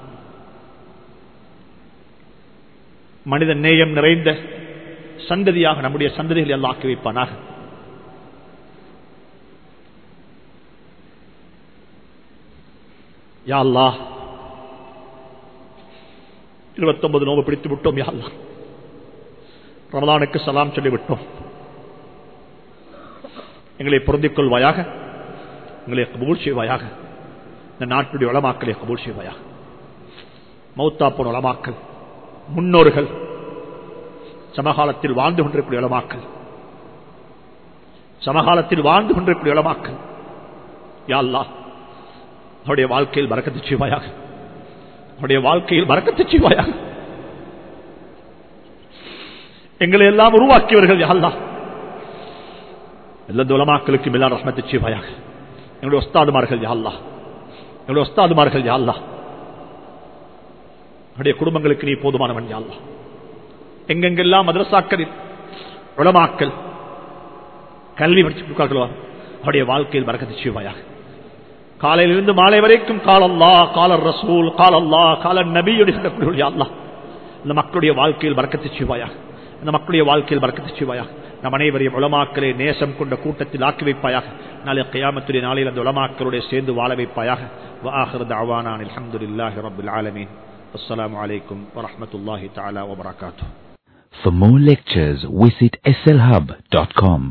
மனித நேயம் நிறைந்த சந்ததியாக நம்முடைய சந்ததிகளை எல்லாம் ஆக்கி வைப்பானாக யாழ்லா இருபத்தி ஒன்பது நோம்பு பிடித்து விட்டோம் யாழ்லா ரமலானுக்கு சலாம் சொல்லிவிட்டோம் எங்களை பொருந்திக் கொள்வாயாக எங்களை கபூல் செய்வாயாக இந்த நாட்டுடைய வளமாக்களை கபூல் செய்வாயாக மௌத்தா போன உலமாக்கள் முன்னோர்கள் சமகாலத்தில் வாழ்ந்து கொண்டிருக்கூடிய உலமாக்கள் சமகாலத்தில் வாழ்ந்து கொண்டிருக்கூடிய உலமாக்கள் யா அல்லாஹ் அவருடைய வாழ்க்கையில் பறக்கத்து செய்வாயாக அவருடைய வாழ்க்கையில் பறக்கத்து செய்வாயாக எங்களை எல்லாம் உருவாக்கியவர்கள் யா அல்லாஹ் எல்லா உலமாக்களுக்கும் எல்லா ரஹ்மத்து செய்வாயாக எங்களுடைய ஒஸ்தாதுமார்கள் யா அல்லாஹ் எங்களுடைய ஒஸ்தாதுமார்கள் யா அல்லாஹ் அவருடைய குடும்பங்களுக்கு நீ போதுமானவன் யா அல்லாஹ் எங்கெங்கெல்லாம் மதரசாக்களில் உளமாக்கல் கல்வி படிச்சு கொடுக்கிறார்களோ அவருடைய வாழ்க்கையில் பறக்கத்து செய்வாயாக காலையிலிருந்து மாலை வரைக்கும் காலல்லா காலர் ரசூல் காலல்லா காலர் நபியுடைய சொல்லக்கூடிய அல்லாஹ் இந்த மக்களுடைய வாழ்க்கையில் பறக்கத்து செய்வாயாக இந்த மக்களுடைய வாழ்க்கையில் பறக்கத்து செய்வாயாக நம் அனைவரையும் உலமாக்களை நேசம் கொண்ட கூட்டத்தில் ஆக்கி வைப்பாயாக நாளை கையாமத்துடைய நாளில் அந்த உலமாக்களுடைய சேர்ந்து வாழ வைப்பாயாக وآخر دعوانا الحمد لله رب العالمين السلام عليكم ورحمة الله تعالى وبركاته For more lectures, visit slhub.com.